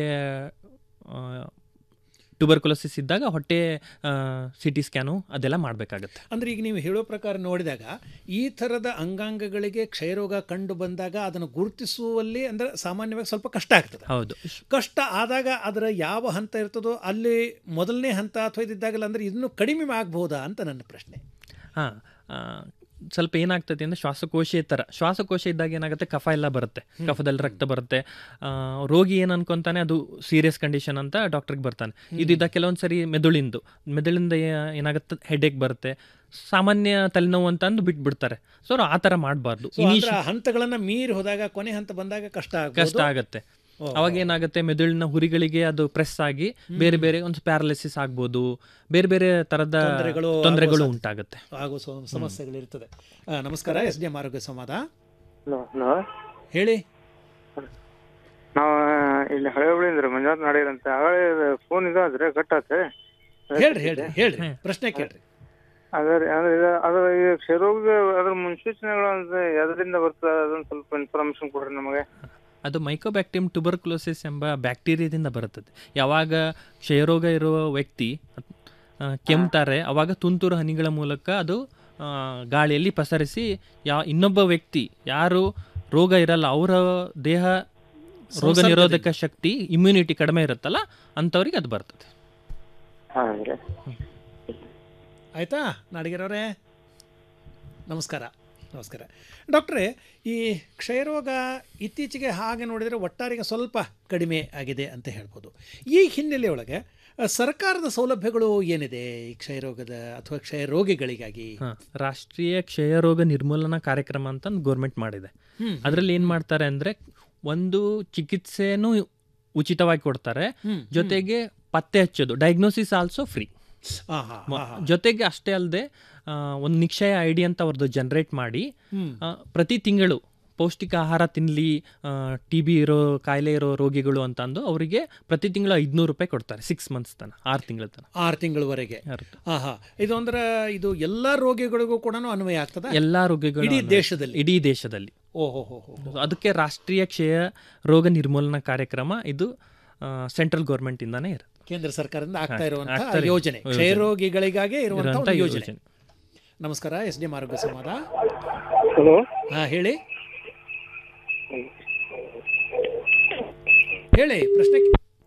ಟ್ಯೂಬರ್ಕುಲೋಸಿಸ್ ಇದ್ದಾಗ ಹೊಟ್ಟೆ ಸಿ ಟಿ ಸ್ಕ್ಯಾನು ಅದೆಲ್ಲ ಮಾಡಬೇಕಾಗತ್ತೆ ಅಂದ್ರೆ ಈಗ ನೀವು ಹೇಳೋ ಪ್ರಕಾರ ನೋಡಿದಾಗ ಈ ಥರದ ಅಂಗಾಂಗಗಳಿಗೆ ಕ್ಷಯರೋಗ ಕಂಡು ಬಂದಾಗ ಅದನ್ನು ಗುರುತಿಸುವಲ್ಲಿ ಅಂದ್ರೆ ಸಾಮಾನ್ಯವಾಗಿ ಸ್ವಲ್ಪ ಕಷ್ಟ ಆಗ್ತದೆ ಹೌದು ಕಷ್ಟ ಆದಾಗ ಅದರ ಯಾವ ಹಂತ ಇರ್ತದೋ ಅಲ್ಲಿ ಮೊದಲನೇ ಹಂತ ಅಥವಾ ಇದ್ದಿದ್ದಾಗಲ್ಲ ಅಂದ್ರೆ ಇನ್ನೂ ಕಡಿಮೆ ಆಗ್ಬಹುದಾ ಅಂತ ನನ್ನ ಪ್ರಶ್ನೆ ಹಾಂ ಸ್ವಲ್ಪ ಏನಾಗ್ತದೆ ಅಂದರೆ ಶ್ವಾಸಕೋಶೇತರ ಶ್ವಾಸಕೋಶ ಇದ್ದಾಗ ಏನಾಗುತ್ತೆ ಕಫ ಎಲ್ಲ ಬರುತ್ತೆ ಕಫದಲ್ಲಿ ರಕ್ತ ಬರುತ್ತೆ ಆ, ರೋಗಿ ಏನು ಅನ್ಕೊಂತಾನೆ ಅದು ಸೀರಿಯಸ್ ಕಂಡೀಷನ್ ಅಂತ ಡಾಕ್ಟ್ರಿಗೆ ಬರ್ತಾನೆ ಇದಿದ್ದಾಗ ಕೆಲವೊಂದು ಸರಿ ಮೆದುಳಿಂದು ಮೆದುಳಿಂದ ಏ- ಏನಾಗುತ್ತೆ ಹೆಡೇಕ್ ಬರುತ್ತೆ ಸಾಮಾನ್ಯ ತಲೆನೋವು ಅಂತ ಅಂದು ಬಿಟ್ಬಿಡ್ತಾರೆ ಸೊ ಆ ಥರ ಮಾಡಬಾರ್ದು So, ಅಂದ್ರೆ ಆ ಹಂತಗಳನ್ನ ಮೀರಿ ಹೋದಾಗ ಕೊನೆ ಹಂತ ಬಂದಾಗ ಕಷ್ಟ ಆಗ್ಬೋದು. ಕಷ್ಟ ಆಗುತ್ತೆ ಓ, ಅವಾಗ ಏನಾಗುತ್ತೆ ಮೆದುಳಿನ ಹುರಿಗಳಿಗೆ ಅದು ಪ್ರೆಸ್ ಆಗಿ ಬೇರೆ ಬೇರೆ ಒಂದು ಪ್ಯಾರಲಿಸಿಸ್ ಆಗ್ಬೋದು ಬೇರೆ ಬೇರೆ ಥರದ ತೊಂದರೆಗಳು ತೊಂದರೆಗಳು ಆಗುವ ಉಂಟಾಗುತ್ತೆ ಆಗೋ ಸ- ಸಮಸ್ಯೆಗಳಿರ್ತದೆ ಆ, ನಮಸ್ಕಾರ ಎಸ್ ಡಿ ಎಂ ಆರೋಗ್ಯ ಸಂವಾದ ಹಲೋ ಹಲೋ ಹೇಳಿ ನಾವು ಇಲ್ಲಿ ಹಳೆ ಹುಳಿಂದ್ರ ಮಂಜುನಾಥ್ ನಾಡೇರ್ ಅಂತ ಹಳೆ ಫೋನ್ ಇದಾದ್ರೆ ಕಟ್ ಆತೆ ಹೇಳ್ರಿ ಹೇಳ್ರಿ ಹೇಳ್ರಿ ಪ್ರಶ್ನೆ ಕೇಳ್ರಿ ಅದೇ ರೀ ಅಂದ್ರೆ ಇದು ಅದ್ರ ಈ ಕ್ಷಯರೋಗ ಅದ್ರ ಮುನ್ಸೂಚನೆಗಳು ಅಂದ್ರೆ ಎದರಿಂದ ಬರ್ತದೆ ಅದನ್ನ ಸ್ವಲ್ಪ ಇನ್ಫಾರ್ಮೇಶನ್ ಕೊಡ್ರಿ ನಮಗೆ ಅದು ಮೈಕೋಬ್ಯಾಕ್ಟೀರಿಯಂ ಟ್ಯುಬರ್ಕ್ಲೋಸಿಸ್ ಎಂಬ ಬ್ಯಾಕ್ಟೀರಿಯಾದಿಂದ ಬರುತ್ತದೆ ಯಾವಾಗ ಕ್ಷಯರೋಗ ಇರುವ ವ್ಯಕ್ತಿ ಆ, ಕೆಮ್ತಾರೆ ಅವಾಗ ತುಂತುರು ಹನಿಗಳ ಮೂಲಕ ಅದು ಆ, ಗಾಳಿಯಲ್ಲಿ ಪಸರಿಸಿ ಯಾ ಇನ್ನೊಬ್ಬ ವ್ಯಕ್ತಿ ಯಾರು ರೋಗ ಇರಲ್ಲ ಅವರ ದೇಹ ರೋಗ ಸಂಸರ್ಗದಿಂದ. ನಿರೋಧಕ ಶಕ್ತಿ ಇಮ್ಯುನಿಟಿ ಕಡಿಮೆ ಇರುತ್ತಲ್ಲ ಅಂಥವ್ರಿಗೆ ಅದು ಬರ್ತದೆ ಹೌದ್ರಿ ಆಯ್ತಾ ನಾಡಿಗೆರವರೇ ನಮಸ್ಕಾರ ನಮಸ್ಕಾರ ಡಾಕ್ಟ್ರೇ ಈ ಕ್ಷಯರೋಗ ಇತ್ತೀಚೆಗೆ ಹಾಗೆ ನೋಡಿದರೆ ಒಟ್ಟಾರೆಗೆ ಸ್ವಲ್ಪ ಕಡಿಮೆ ಆಗಿದೆ ಅಂತ ಹೇಳ್ಬೋದು ಈ ಹಿನ್ನೆಲೆಯೊಳಗೆ ಆ, ಸರ್ಕಾರದ ಸೌಲಭ್ಯಗಳು ಏನಿದೆ ಈ ಕ್ಷಯರೋಗದ ಅಥವಾ ಕ್ಷಯ ರೋಗಿಗಳಿಗಾಗಿ ಹಾ, ರಾಷ್ಟ್ರೀಯ ಕ್ಷಯರೋಗ ನಿರ್ಮೂಲನಾ ಕಾರ್ಯಕ್ರಮ ಅಂತ ಗೌರ್ಮೆಂಟ್ ಮಾಡಿದೆ ಹ್ಮ್. ಅದರಲ್ಲಿ ಏನು ಮಾಡ್ತಾರೆ ಅಂದರೆ ಒಂದು ಚಿಕಿತ್ಸೆನೂ ಉಚಿತವಾಗಿ ಕೊಡ್ತಾರೆ ಹ್ಮ್, ಜೊತೆಗೆ ಪತ್ತೆ ಹಚ್ಚೋದು ಡಯಾಗ್ನೋಸಿಸ್ ಆಲ್ಸೋ ಫ್ರೀ ಆಹಾ, ಆಹಾ. ಜೊತೆಗೆ ಅಷ್ಟೇ ಅಲ್ಲದೆ ಒಂದು ನಿಕ್ಷಯ ಐ ಡಿ ಅಂತ ಅವ್ರದ್ದು ಜನರೇಟ್ ಮಾಡಿ ಹ್ಮ್. ಆ, ಪ್ರತಿ ತಿಂಗಳು ಪೌಷ್ಟಿಕ ಆಹಾರ ತಿನ್ನಲಿ ಟಿ ಬಿ ಇರೋ ಕಾಯಿಲೆ ಇರೋ ರೋಗಿಗಳು ಅಂತ ಅಂದು ಅವರಿಗೆ ಪ್ರತಿ ತಿಂಗಳು ಐದುನೂರು ರೂಪಾಯಿ ಕೊಡ್ತಾರೆ ಸಿಕ್ಸ್ ಮಂತ್ಸ್ ತನಕ ಆರು ತಿಂಗಳ ತನಕ ಆರು ತಿಂಗಳವರೆಗೆ ಆಹಾ ಇದು ಅಂದ್ರೆ ಇದು ಎಲ್ಲ ರೋಗಿಗಳಿಗೂ ಕೂಡ ಅನ್ವಯ ಆಗ್ತದ ಎಲ್ಲ ರೋಗಿಗಳು ಇಡೀ ಅನ್ವಯ- ದೇಶದಲ್ಲಿ ಇಡೀ ದೇಶದಲ್ಲಿ ಓಹೋ ಹೋ ಹೋ ಅದಕ್ಕೆ ರಾಷ್ಟ್ರೀಯ ಕ್ಷಯ ರೋಗ ನಿರ್ಮೂಲನಾ ಕಾರ್ಯಕ್ರಮ ಇದು ಸೆಂಟ್ರಲ್ ಗೌರ್ಮೆಂಟ್ ಇಂದಾನೇ ಇರುತ್ತೆ ಕೇಂದ್ರ ಸರ್ಕಾರದಿಂದ ಆಗ್ತಾ ಹಾ, ಇರುವಂತಹ ಆಗ್ತಾ ಇರೋ ಯೋಜನೆ ಯೋಜನೆ. ಕ್ಷಯರೋಗಿಗಳಿಗಾಗಿ ಇರುವಂತಹ ಇರುವಂಥ ಒಂದು ಯೋಜನೆ ಯೋಜನೆ. ನಮಸ್ಕಾರ ಎಸ್ ಡಿ ಎಂ ಆರೋಗ್ಯ ಸಂವಾದ ಹಲೋ ಹಾ ಹೇಳಿ ಹೇಳಿ ಪ್ರಶ್ನೆ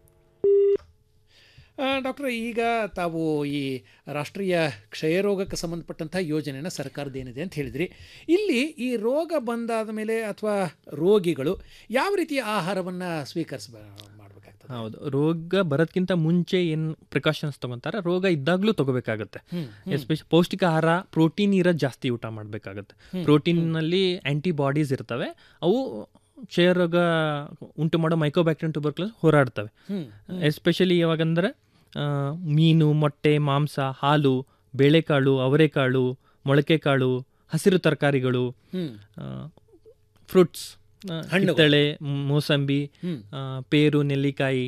ಡಾಕ್ಟರ್ ಈಗ ತಾವು ಈ ರಾಷ್ಟ್ರೀಯ ಕ್ಷಯರೋಗಕ್ಕೆ ಸಂಬಂಧಪಟ್ಟಂಥ ಯೋಜನೆಯನ್ನು ಸರ್ಕಾರದ ಏನಿದೆ ಅಂತ ಹೇಳಿದ್ರಿ ಇಲ್ಲಿ ಈ ರೋಗ ಬಂದಾದ ಮೇಲೆ ಅಥವಾ ರೋಗಿಗಳು ಯಾವ ರೀತಿಯ ಆಹಾರವನ್ನು ಸ್ವೀಕರಿಸ ಮಾಡಬೇಕಾಗ್ತದೆ ಹೌದು ರೋಗ ಬರೋದ್ಕಿಂತ ಮುಂಚೆ ಏನು ಪ್ರಿಕಾಷನ್ಸ್ ತಗೊಂತಾರೆ ರೋಗ ಇದ್ದಾಗಲೂ ತಗೋಬೇಕಾಗತ್ತೆ ಹ್ಮ್, ಹ್ಮ್. ಎಸ್ಪೆಷಲಿ ಪೌಷ್ಟಿಕ ಆಹಾರ ಪ್ರೋಟೀನ್ ಇರೋದು ಜಾಸ್ತಿ ಊಟ ಮಾಡಬೇಕಾಗತ್ತೆ ಹ್ಮ್, ಪ್ರೋಟೀನ್ನಲ್ಲಿ ಆ್ಯಂಟಿಬಾಡೀಸ್ ಇರ್ತವೆ ಅವು ಕ್ಷಯರೋಗ ಉಂಟು ಮಾಡೋ ಮೈಕ್ರೋಬ್ಯಾಕ್ಟೀರಿಯಂ ಟ್ಯೂಬರ್ಕ್ಲೋಸ್ ಹೋರಾಡ್ತವೆ ಹ್ಮ್, ಹ್ಮ್. ಎಸ್ಪೆಷಲಿ ಯಾವಾಗಂದ್ರೆ ಆ, ಮೀನು ಮೊಟ್ಟೆ ಮಾಂಸ ಹಾಲು ಬೇಳೆಕಾಳು ಅವರೆಕಾಳು ಮೊಳಕೆಕಾಳು ಹಸಿರು ತರಕಾರಿಗಳು ಹ್ಮ್. ಫ್ರೂಟ್ಸ್ ಹಣ್ಣುಗಳು. ಕಿತ್ತಳೆ ಮ್- ಮೋಸಂಬಿ ಹ್ಮ್. ಆ, ಪೇರು ನೆಲ್ಲಿಕಾಯಿ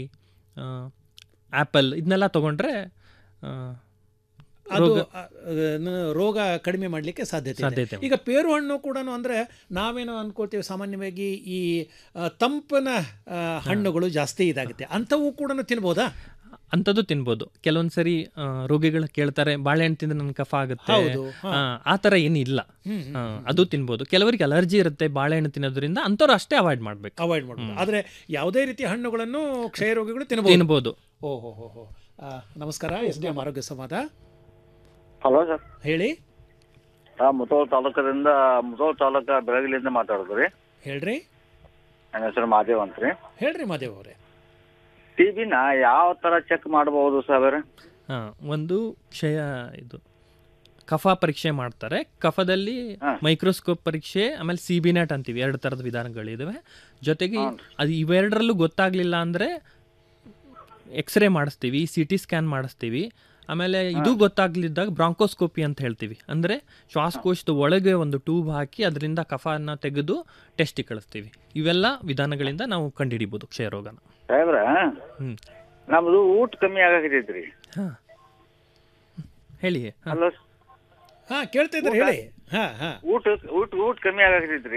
ಆ್ಯಪಲ್ ಇದನ್ನೆಲ್ಲ ತಗೊಂಡ್ರೆ ಆ, ಅದು ರೋಗ ಆ, ನ- ರೋಗ ಕಡಿಮೆ ಮಾಡಲಿಕ್ಕೆ ಸಾಧ್ಯತೆ ಇದೆ. ಸಾಧ್ಯತೆ ಉಂಟು. ಈಗ ಪೇರು ಹಣ್ಣು ಕೂಡ ಅಂದರೆ ನಾವೇನೋ ಅನ್ಕೋತೀವಿ ಸಾಮಾನ್ಯವಾಗಿ ಈ ಆ, ತಂಪನ ಆ, ಹಣ್ಣುಗಳು ಜಾಸ್ತಿ ಇದಾಗುತ್ತೆ ಅಂಥವು ಕೂಡ ತಿನ್ಬೋದಾ ಅಂಥದ್ದು ತಿನ್ಬೋದು ಕೆಲವೊಂದು ಸರಿ ಆ, ರೋಗಿಗಳು ಕೇಳ್ತಾರೆ ಬಾಳೆಹಣ್ಣು ತಿಂದ್ರೆ ನನ್ನ ಕಫ ಆಗುತ್ತೆ ಹೌದು, ಹಾ. ಆ, ಆ ಥರ ಏನಿಲ್ಲ ಹ್ಮ್, ಹ್ಮ್, ಆ, ಅದು ತಿನ್ಬೋದು ಕೆಲವರಿಗೆ ಅಲರ್ಜಿ ಇರುತ್ತೆ ಬಾಳೆಹಣ್ಣು ತಿನ್ನೋದ್ರಿಂದ ಅಂಥವ್ರು ಅಷ್ಟೇ ಅವಾಯ್ಡ್ ಮಾಡಬೇಕು ಅವಾಯ್ಡ್ ಮಾಡ್ಬೋದು ಆದರೆ ಯಾವುದೇ ರೀತಿಯ ಹಣ್ಣುಗಳನ್ನು ಕ್ಷಯರೋಗಿಗಳು ತಿನ್ಬೋದು ತಿನ್ಬೋದು ಓಹೋ ಹೋ ಹೋ ಆ, ನಮಸ್ಕಾರ ಎಸ್ ಡಿ ಎಂ ಆರೋಗ್ಯ ಸಂವಾದ ಹಲೋ ಸರ್ ಹೇಳಿ ನಾ ಮುತೋಳ್ ತಾಲೂಕದಿಂದ ಮುತೋಳ್ ತಾಲೂಕ ಬೆಳಗಿಲಿಂದ ಮಾತಾಡೋದು ರೀ ಹೇಳ್ರಿ ನನ್ನ ಹೆಸರು ಮಾದೇವ್ ಅಂತ ರೀ ಹೇಳ್ರಿ ಮಾದೇವ್ ಅವರೇ ಟಿ ಬಿನ ಯಾವ ತರ ಚೆಕ್ ಮಾಡಬಹುದು ಸರ್ ಹಾ, ಒಂದು ಕ್ಷಯ ಇದು ಕಫ ಪರೀಕ್ಷೆ ಮಾಡ್ತಾರೆ ಕಫದಲ್ಲಿ ಮೈಕ್ರೋಸ್ಕೋಪ್ ಪರೀಕ್ಷೆ ಆಮೇಲೆ ಸಿ ಬಿ ನೆಟ್ ಅಂತೀವಿ ಎರಡು ಥರದ ವಿಧಾನಗಳಿದಾವೆ ಜೊತೆಗೆ ಅದು ಇವೆರಡರಲ್ಲೂ ಗೊತ್ತಾಗ್ಲಿಲ್ಲ ಅಂದರೆ ಎಕ್ಸ್ರೇ ಮಾಡಿಸ್ತೀವಿ ಸಿ ಟಿ ಸ್ಕ್ಯಾನ್ ಮಾಡಿಸ್ತೀವಿ ಆಮೇಲೆ ಇದು ಗೊತ್ತಾಗ್ಲಿದ್ದಾಗ ಬ್ರಾಂಕೋಸ್ಕೋಪಿ ಅಂತ ಹೇಳ್ತೀವಿ ಅಂದರೆ ಶ್ವಾಸಕೋಶದ ಒಳಗೆ ಒಂದು ಟ್ಯೂಬ್ ಹಾಕಿ ಅದರಿಂದ ಕಫನ ತೆಗೆದು ಟೆಸ್ಟಿಗೆ ಕಳಿಸ್ತೀವಿ ಇವೆಲ್ಲ ವಿಧಾನಗಳಿಂದ ನಾವು ಕಂಡುಹಿಡಿಬೋದು ಕ್ಷಯರೋಗನ ಸಾಹೇಬ್ರ ಹ್ಮ್. ನಮ್ದು ಊಟ ಕಮ್ಮಿ ಆಗಕತ್ತೈತ್ರಿ ಹೇಳಿ ಹಲೋ ಹಾ ಕೇಳ್ತಾ ಇದ್ದಾರೆ ಹೇಳಿ ಹಾ ಹಾ ಊಟ ಊಟ ಊಟ ಕಮ್ಮಿ ಆಗಕತ್ತೈತ್ರಿ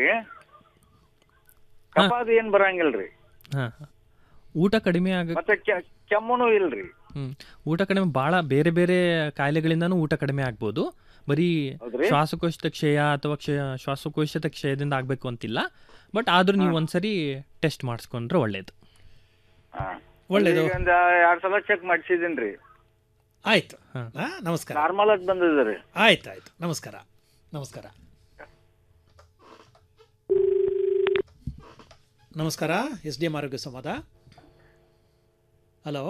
ಕಫ ಅದು ಏನ್ ಬರಂಗಿಲ್ರಿ ಹಾಂ ಊಟ ಕಡಿಮೆ ಆಗ ಮತ್ತೆ ಕೆ- ಕೆಮ್ಮುನು ಇಲ್ರಿ ಹ್ಮ್ ಊಟ ಕಡಿಮೆ ಭಾಳ ಬೇರೆ ಬೇರೆ ಕಾಯಿಲೆಗಳಿಂದನೂ ಊಟ ಕಡಿಮೆ ಆಗ್ಬೋದು ಬರೀ ಹೌದ್ರಿ? ಶ್ವಾಸಕೋಶದ ಕ್ಷಯ ಅಥವಾ ಕ್ಷಯ ಶ್ವಾಸಕೋಶದ ಕ್ಷಯದಿಂದ ಆಗಬೇಕು ಅಂತಿಲ್ಲ ಬಟ್ ಆದ್ರೂ ನೀವು ಒಂದ್ಸರಿ ಟೆಸ್ಟ್ ಮಾಡಿಸ್ಕೊಂಡ್ರೆ ಒಳ್ಳೇದು ಒಳ್ಳೇದು. ಈಗ ಒಂದ್ ಎರಡ್ ಸಲ ಚೆಕ್ ಮಾಡಿಸಿದೀನ್ರಿ ಆಯ್ತು ಹಾ ನಮಸ್ಕಾರ ನಾರ್ಮಲ್ ಆಗಿ ಬಂದಿದೆ ರೀ ಆಯ್ತು ಆಯ್ತು ನಮಸ್ಕಾರ ನಮಸ್ಕಾರ ನಮಸ್ಕಾರ ಎಸ್ ಡಿ ಎಂ ಆರೋಗ್ಯ ಸಂವಾದ ಹಲೋ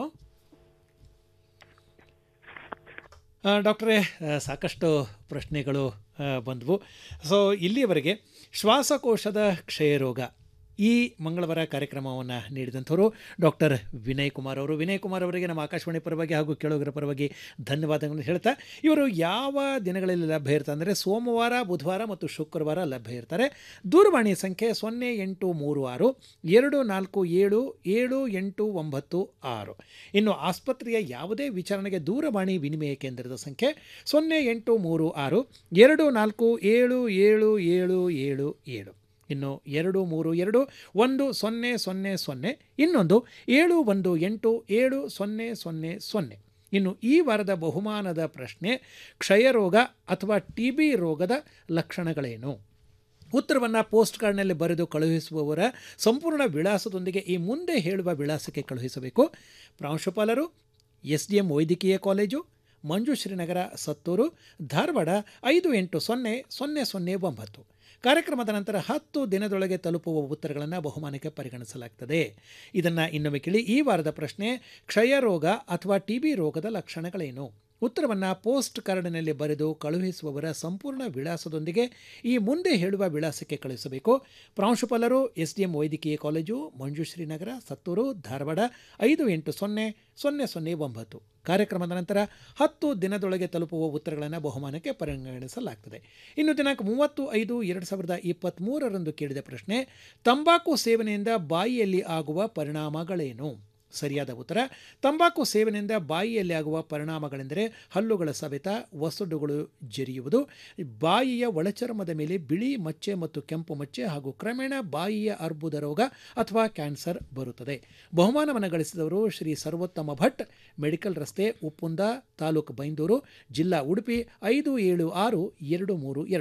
ಆ, ಡಾಕ್ಟ್ರೇ ಆ, ಸಾಕಷ್ಟು ಪ್ರಶ್ನೆಗಳು ಆ, ಬಂದವು ಸೊ ಇಲ್ಲಿಯವರೆಗೆ ಶ್ವಾಸಕೋಶದ ಕ್ಷಯರೋಗ ಈ ಮಂಗಳವಾರ ಕಾರ್ಯಕ್ರಮವನ್ನು ನೀಡಿದಂಥವರು ಡಾಕ್ಟರ್ ವಿನಯ್ ಕುಮಾರ್ ಅವರು ವಿನಯ್ ಕುಮಾರ್ ಅವರಿಗೆ ನಮ್ಮ ಆಕಾಶವಾಣಿ ಪರವಾಗಿ ಹಾಗೂ ಕೇಳುಗರ ಪರವಾಗಿ ಧನ್ಯವಾದಗಳನ್ನು ಹೇಳ್ತಾ ಇವರು ಯಾವ ದಿನಗಳಲ್ಲಿ ಲಭ್ಯ ಇರ್ತಾರೆ ಅಂದರೆ ಸೋಮವಾರ ಬುಧವಾರ ಮತ್ತು ಶುಕ್ರವಾರ ಲಭ್ಯ ಇರ್ತಾರೆ ದೂರವಾಣಿ ಸಂಖ್ಯೆ ಸೊನ್ನೆ ಎಂಟು ಮೂರು ಆರು ಎರಡು ನಾಲ್ಕು ಏಳು ಏಳು ಎಂಟು ಒಂಬತ್ತು ಆರು ಇನ್ನು ಆಸ್ಪತ್ರೆಯ ಯಾವುದೇ ವಿಚಾರಣೆಗೆ ದೂರವಾಣಿ ವಿನಿಮಯ ಕೇಂದ್ರದ ಸಂಖ್ಯೆ ಸೊನ್ನೆ ಎಂಟು ಮೂರು ಆರು ಎರಡು ನಾಲ್ಕು ಏಳು ಏಳು ಏಳು ಏಳು ಏಳು ಇನ್ನು ಎರಡು ಮೂರು ಎರಡು ಒಂದು ಸೊನ್ನೆ ಸೊನ್ನೆ ಸೊನ್ನೆ ಇನ್ನೊಂದು ಏಳು ಒಂದು ಎಂಟು ಏಳು ಸೊನ್ನೆ ಸೊನ್ನೆ ಸೊನ್ನೆ ಇನ್ನು ಈ ವಾರದ ಬಹುಮಾನದ ಪ್ರಶ್ನೆ ಕ್ಷಯರೋಗ ಅಥವಾ ಟಿ ಬಿ ರೋಗದ ಲಕ್ಷಣಗಳೇನು ಉತ್ತರವನ್ನು ಪೋಸ್ಟ್ ಕಾರ್ಡ್ನಲ್ಲಿ ಬರೆದು ಕಳುಹಿಸುವವರ ಸಂಪೂರ್ಣ ವಿಳಾಸದೊಂದಿಗೆ ಈ ಮುಂದೆ ಹೇಳುವ ವಿಳಾಸಕ್ಕೆ ಕಳುಹಿಸಬೇಕು ಪ್ರಾಂಶುಪಾಲರು ಎಸ್ ಡಿ ಎಂ ವೈದ್ಯಕೀಯ ಕಾಲೇಜು ಮಂಜುಶ್ರೀನಗರ ಸತ್ತೂರು ಧಾರವಾಡ ಐದು ಎಂಟು ಸೊನ್ನೆ ಸೊನ್ನೆ ಸೊನ್ನೆ ಒಂಬತ್ತು ಕಾರ್ಯಕ್ರಮದ ನಂತರ ಹತ್ತು ದಿನದೊಳಗೆ ತಲುಪುವ ಉತ್ತರಗಳನ್ನು ಬಹುಮಾನಕ್ಕೆ ಪರಿಗಣಿಸಲಾಗ್ತದೆ ಇದನ್ನು ಇನ್ನೊಮ್ಮೆ ಕೇಳಿ ಈ ವಾರದ ಪ್ರಶ್ನೆ ಕ್ಷಯ ರೋಗ ಅಥವಾ ಟಿ ಬಿ ರೋಗದ ಲಕ್ಷಣಗಳೇನು ಉತ್ತರವನ್ನು ಪೋಸ್ಟ್ ಕಾರ್ಡ್ನಲ್ಲಿ ಬರೆದು ಕಳುಹಿಸುವವರ ಸಂಪೂರ್ಣ ವಿಳಾಸದೊಂದಿಗೆ ಈ ಮುಂದೆ ಹೇಳುವ ವಿಳಾಸಕ್ಕೆ ಕಳುಹಿಸಬೇಕು ಪ್ರಾಂಶುಪಾಲರು ಎಸ್ ಡಿ ಎಂ ವೈದ್ಯಕೀಯ ಕಾಲೇಜು ಮಂಜುಶ್ರೀ ನಗರ ಸತ್ತೂರು ಧಾರವಾಡ ಐದು ಎಂಟು ಸೊನ್ನೆ ಸೊನ್ನೆ ಸೊನ್ನೆ ಒಂಬತ್ತು ಕಾರ್ಯಕ್ರಮದ ನಂತರ ಹತ್ತು ದಿನದೊಳಗೆ ತಲುಪುವ ಉತ್ತರಗಳನ್ನು ಬಹುಮಾನಕ್ಕೆ ಪರಿಗಣಿಸಲಾಗ್ತದೆ ಇನ್ನು ದಿನಾಂಕ ಮೂವತ್ತು ಐದು ಎರಡು ಸಾವಿರದ ಇಪ್ಪತ್ತ್ಮೂರರಂದು ಕೇಳಿದ ಪ್ರಶ್ನೆ ತಂಬಾಕು ಸೇವನೆಯಿಂದ ಬಾಯಿಯಲ್ಲಿ ಆಗುವ ಪರಿಣಾಮಗಳೇನು ಸರಿಯಾದ ಉತ್ತರ ತಂಬಾಕು ಸೇವನೆಯಿಂದ ಬಾಯಿಯಲ್ಲಿ ಆಗುವ ಪರಿಣಾಮಗಳೆಂದರೆ ಹಲ್ಲುಗಳ ಸವೆತ ವಸಡುಗಳು ಜರಿಯುವುದು ಬಾಯಿಯ ಒಳಚರ್ಮದ ಮೇಲೆ ಬಿಳಿ ಮಚ್ಚೆ ಮತ್ತು ಕೆಂಪು ಮಚ್ಚೆ ಹಾಗೂ ಕ್ರಮೇಣ ಬಾಯಿಯ ಅರ್ಬುದ ರೋಗ ಅಥವಾ ಕ್ಯಾನ್ಸರ್ ಬರುತ್ತದೆ ಬಹುಮಾನವನ್ನು ಗಳಿಸಿದವರು ಶ್ರೀ ಸರ್ವೋತ್ತಮ ಭಟ್ ಮೆಡಿಕಲ್ ರಸ್ತೆ ಉಪ್ಪುಂದ ತಾಲೂಕು ಬೈಂದೂರು ಜಿಲ್ಲಾ ಉಡುಪಿ ಐದು ಏಳು ಆರು ಎರಡು ಮೂರು ಎರಡು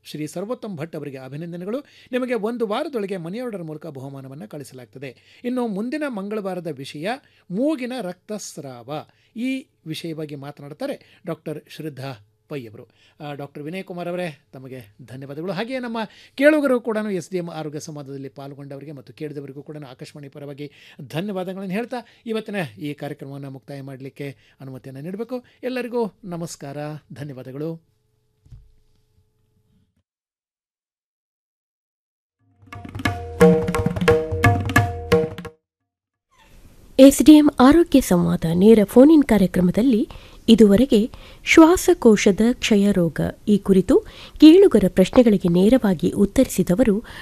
ಶ್ರೀ ಸರ್ವೋತ್ತಮ್ ಭಟ್ ಅವರಿಗೆ ಅಭಿನಂದನೆಗಳು ನಿಮಗೆ ಒಂದು ವಾರದೊಳಗೆ ಮನೆಯವರ ಮೂಲಕ ಬಹುಮಾನವನ್ನು ಕಳಿಸಲಾಗ್ತದೆ ಇನ್ನು ಮುಂದಿನ ಮಂಗಳವಾರದ ವಿಷಯ ಮೂಗಿನ ರಕ್ತಸ್ರಾವ ಈ ವಿಷಯವಾಗಿ ಮಾತನಾಡ್ತಾರೆ ಡಾಕ್ಟರ್ ಶ್ರದ್ಧಾ ಪೈ ಅವರು ಡಾಕ್ಟರ್ ವಿನಯ್ ಕುಮಾರ್ ಅವರೇ ತಮಗೆ ಧನ್ಯವಾದಗಳು ಹಾಗೆಯೇ ನಮ್ಮ ಕೇಳುಗರು ಕೂಡ ಎಸ್ ಡಿ ಎಂ ಆರೋಗ್ಯ ಸಂವಾದದಲ್ಲಿ ಪಾಲ್ಗೊಂಡವರಿಗೆ ಮತ್ತು ಕೇಳಿದವರಿಗೂ ಕೂಡ ಆಕಾಶವಾಣಿ ಪರವಾಗಿ ಧನ್ಯವಾದಗಳನ್ನು ಹೇಳ್ತಾ ಇವತ್ತಿನ ಈ ಕಾರ್ಯಕ್ರಮವನ್ನು ಮುಕ್ತಾಯ ಮಾಡಲಿಕ್ಕೆ ಅನುಮತಿಯನ್ನು ನೀಡಬೇಕು ಎಲ್ಲರಿಗೂ ನಮಸ್ಕಾರ ಧನ್ಯವಾದಗಳು ಎಸ್ಡಿಎಂ ಆರೋಗ್ಯ ಸಂವಾದ ನೇರ ಫೋನ್ ಇನ್ ಕಾರ್ಯಕ್ರಮದಲ್ಲಿ ಇದುವರೆಗೆ ಶ್ವಾಸಕೋಶದ ಕ್ಷಯರೋಗ ಈ ಕುರಿತು ಕೇಳುಗರ ಪ್ರಶ್ನೆಗಳಿಗೆ ನೇರವಾಗಿ ಉತ್ತರಿಸಿದವರು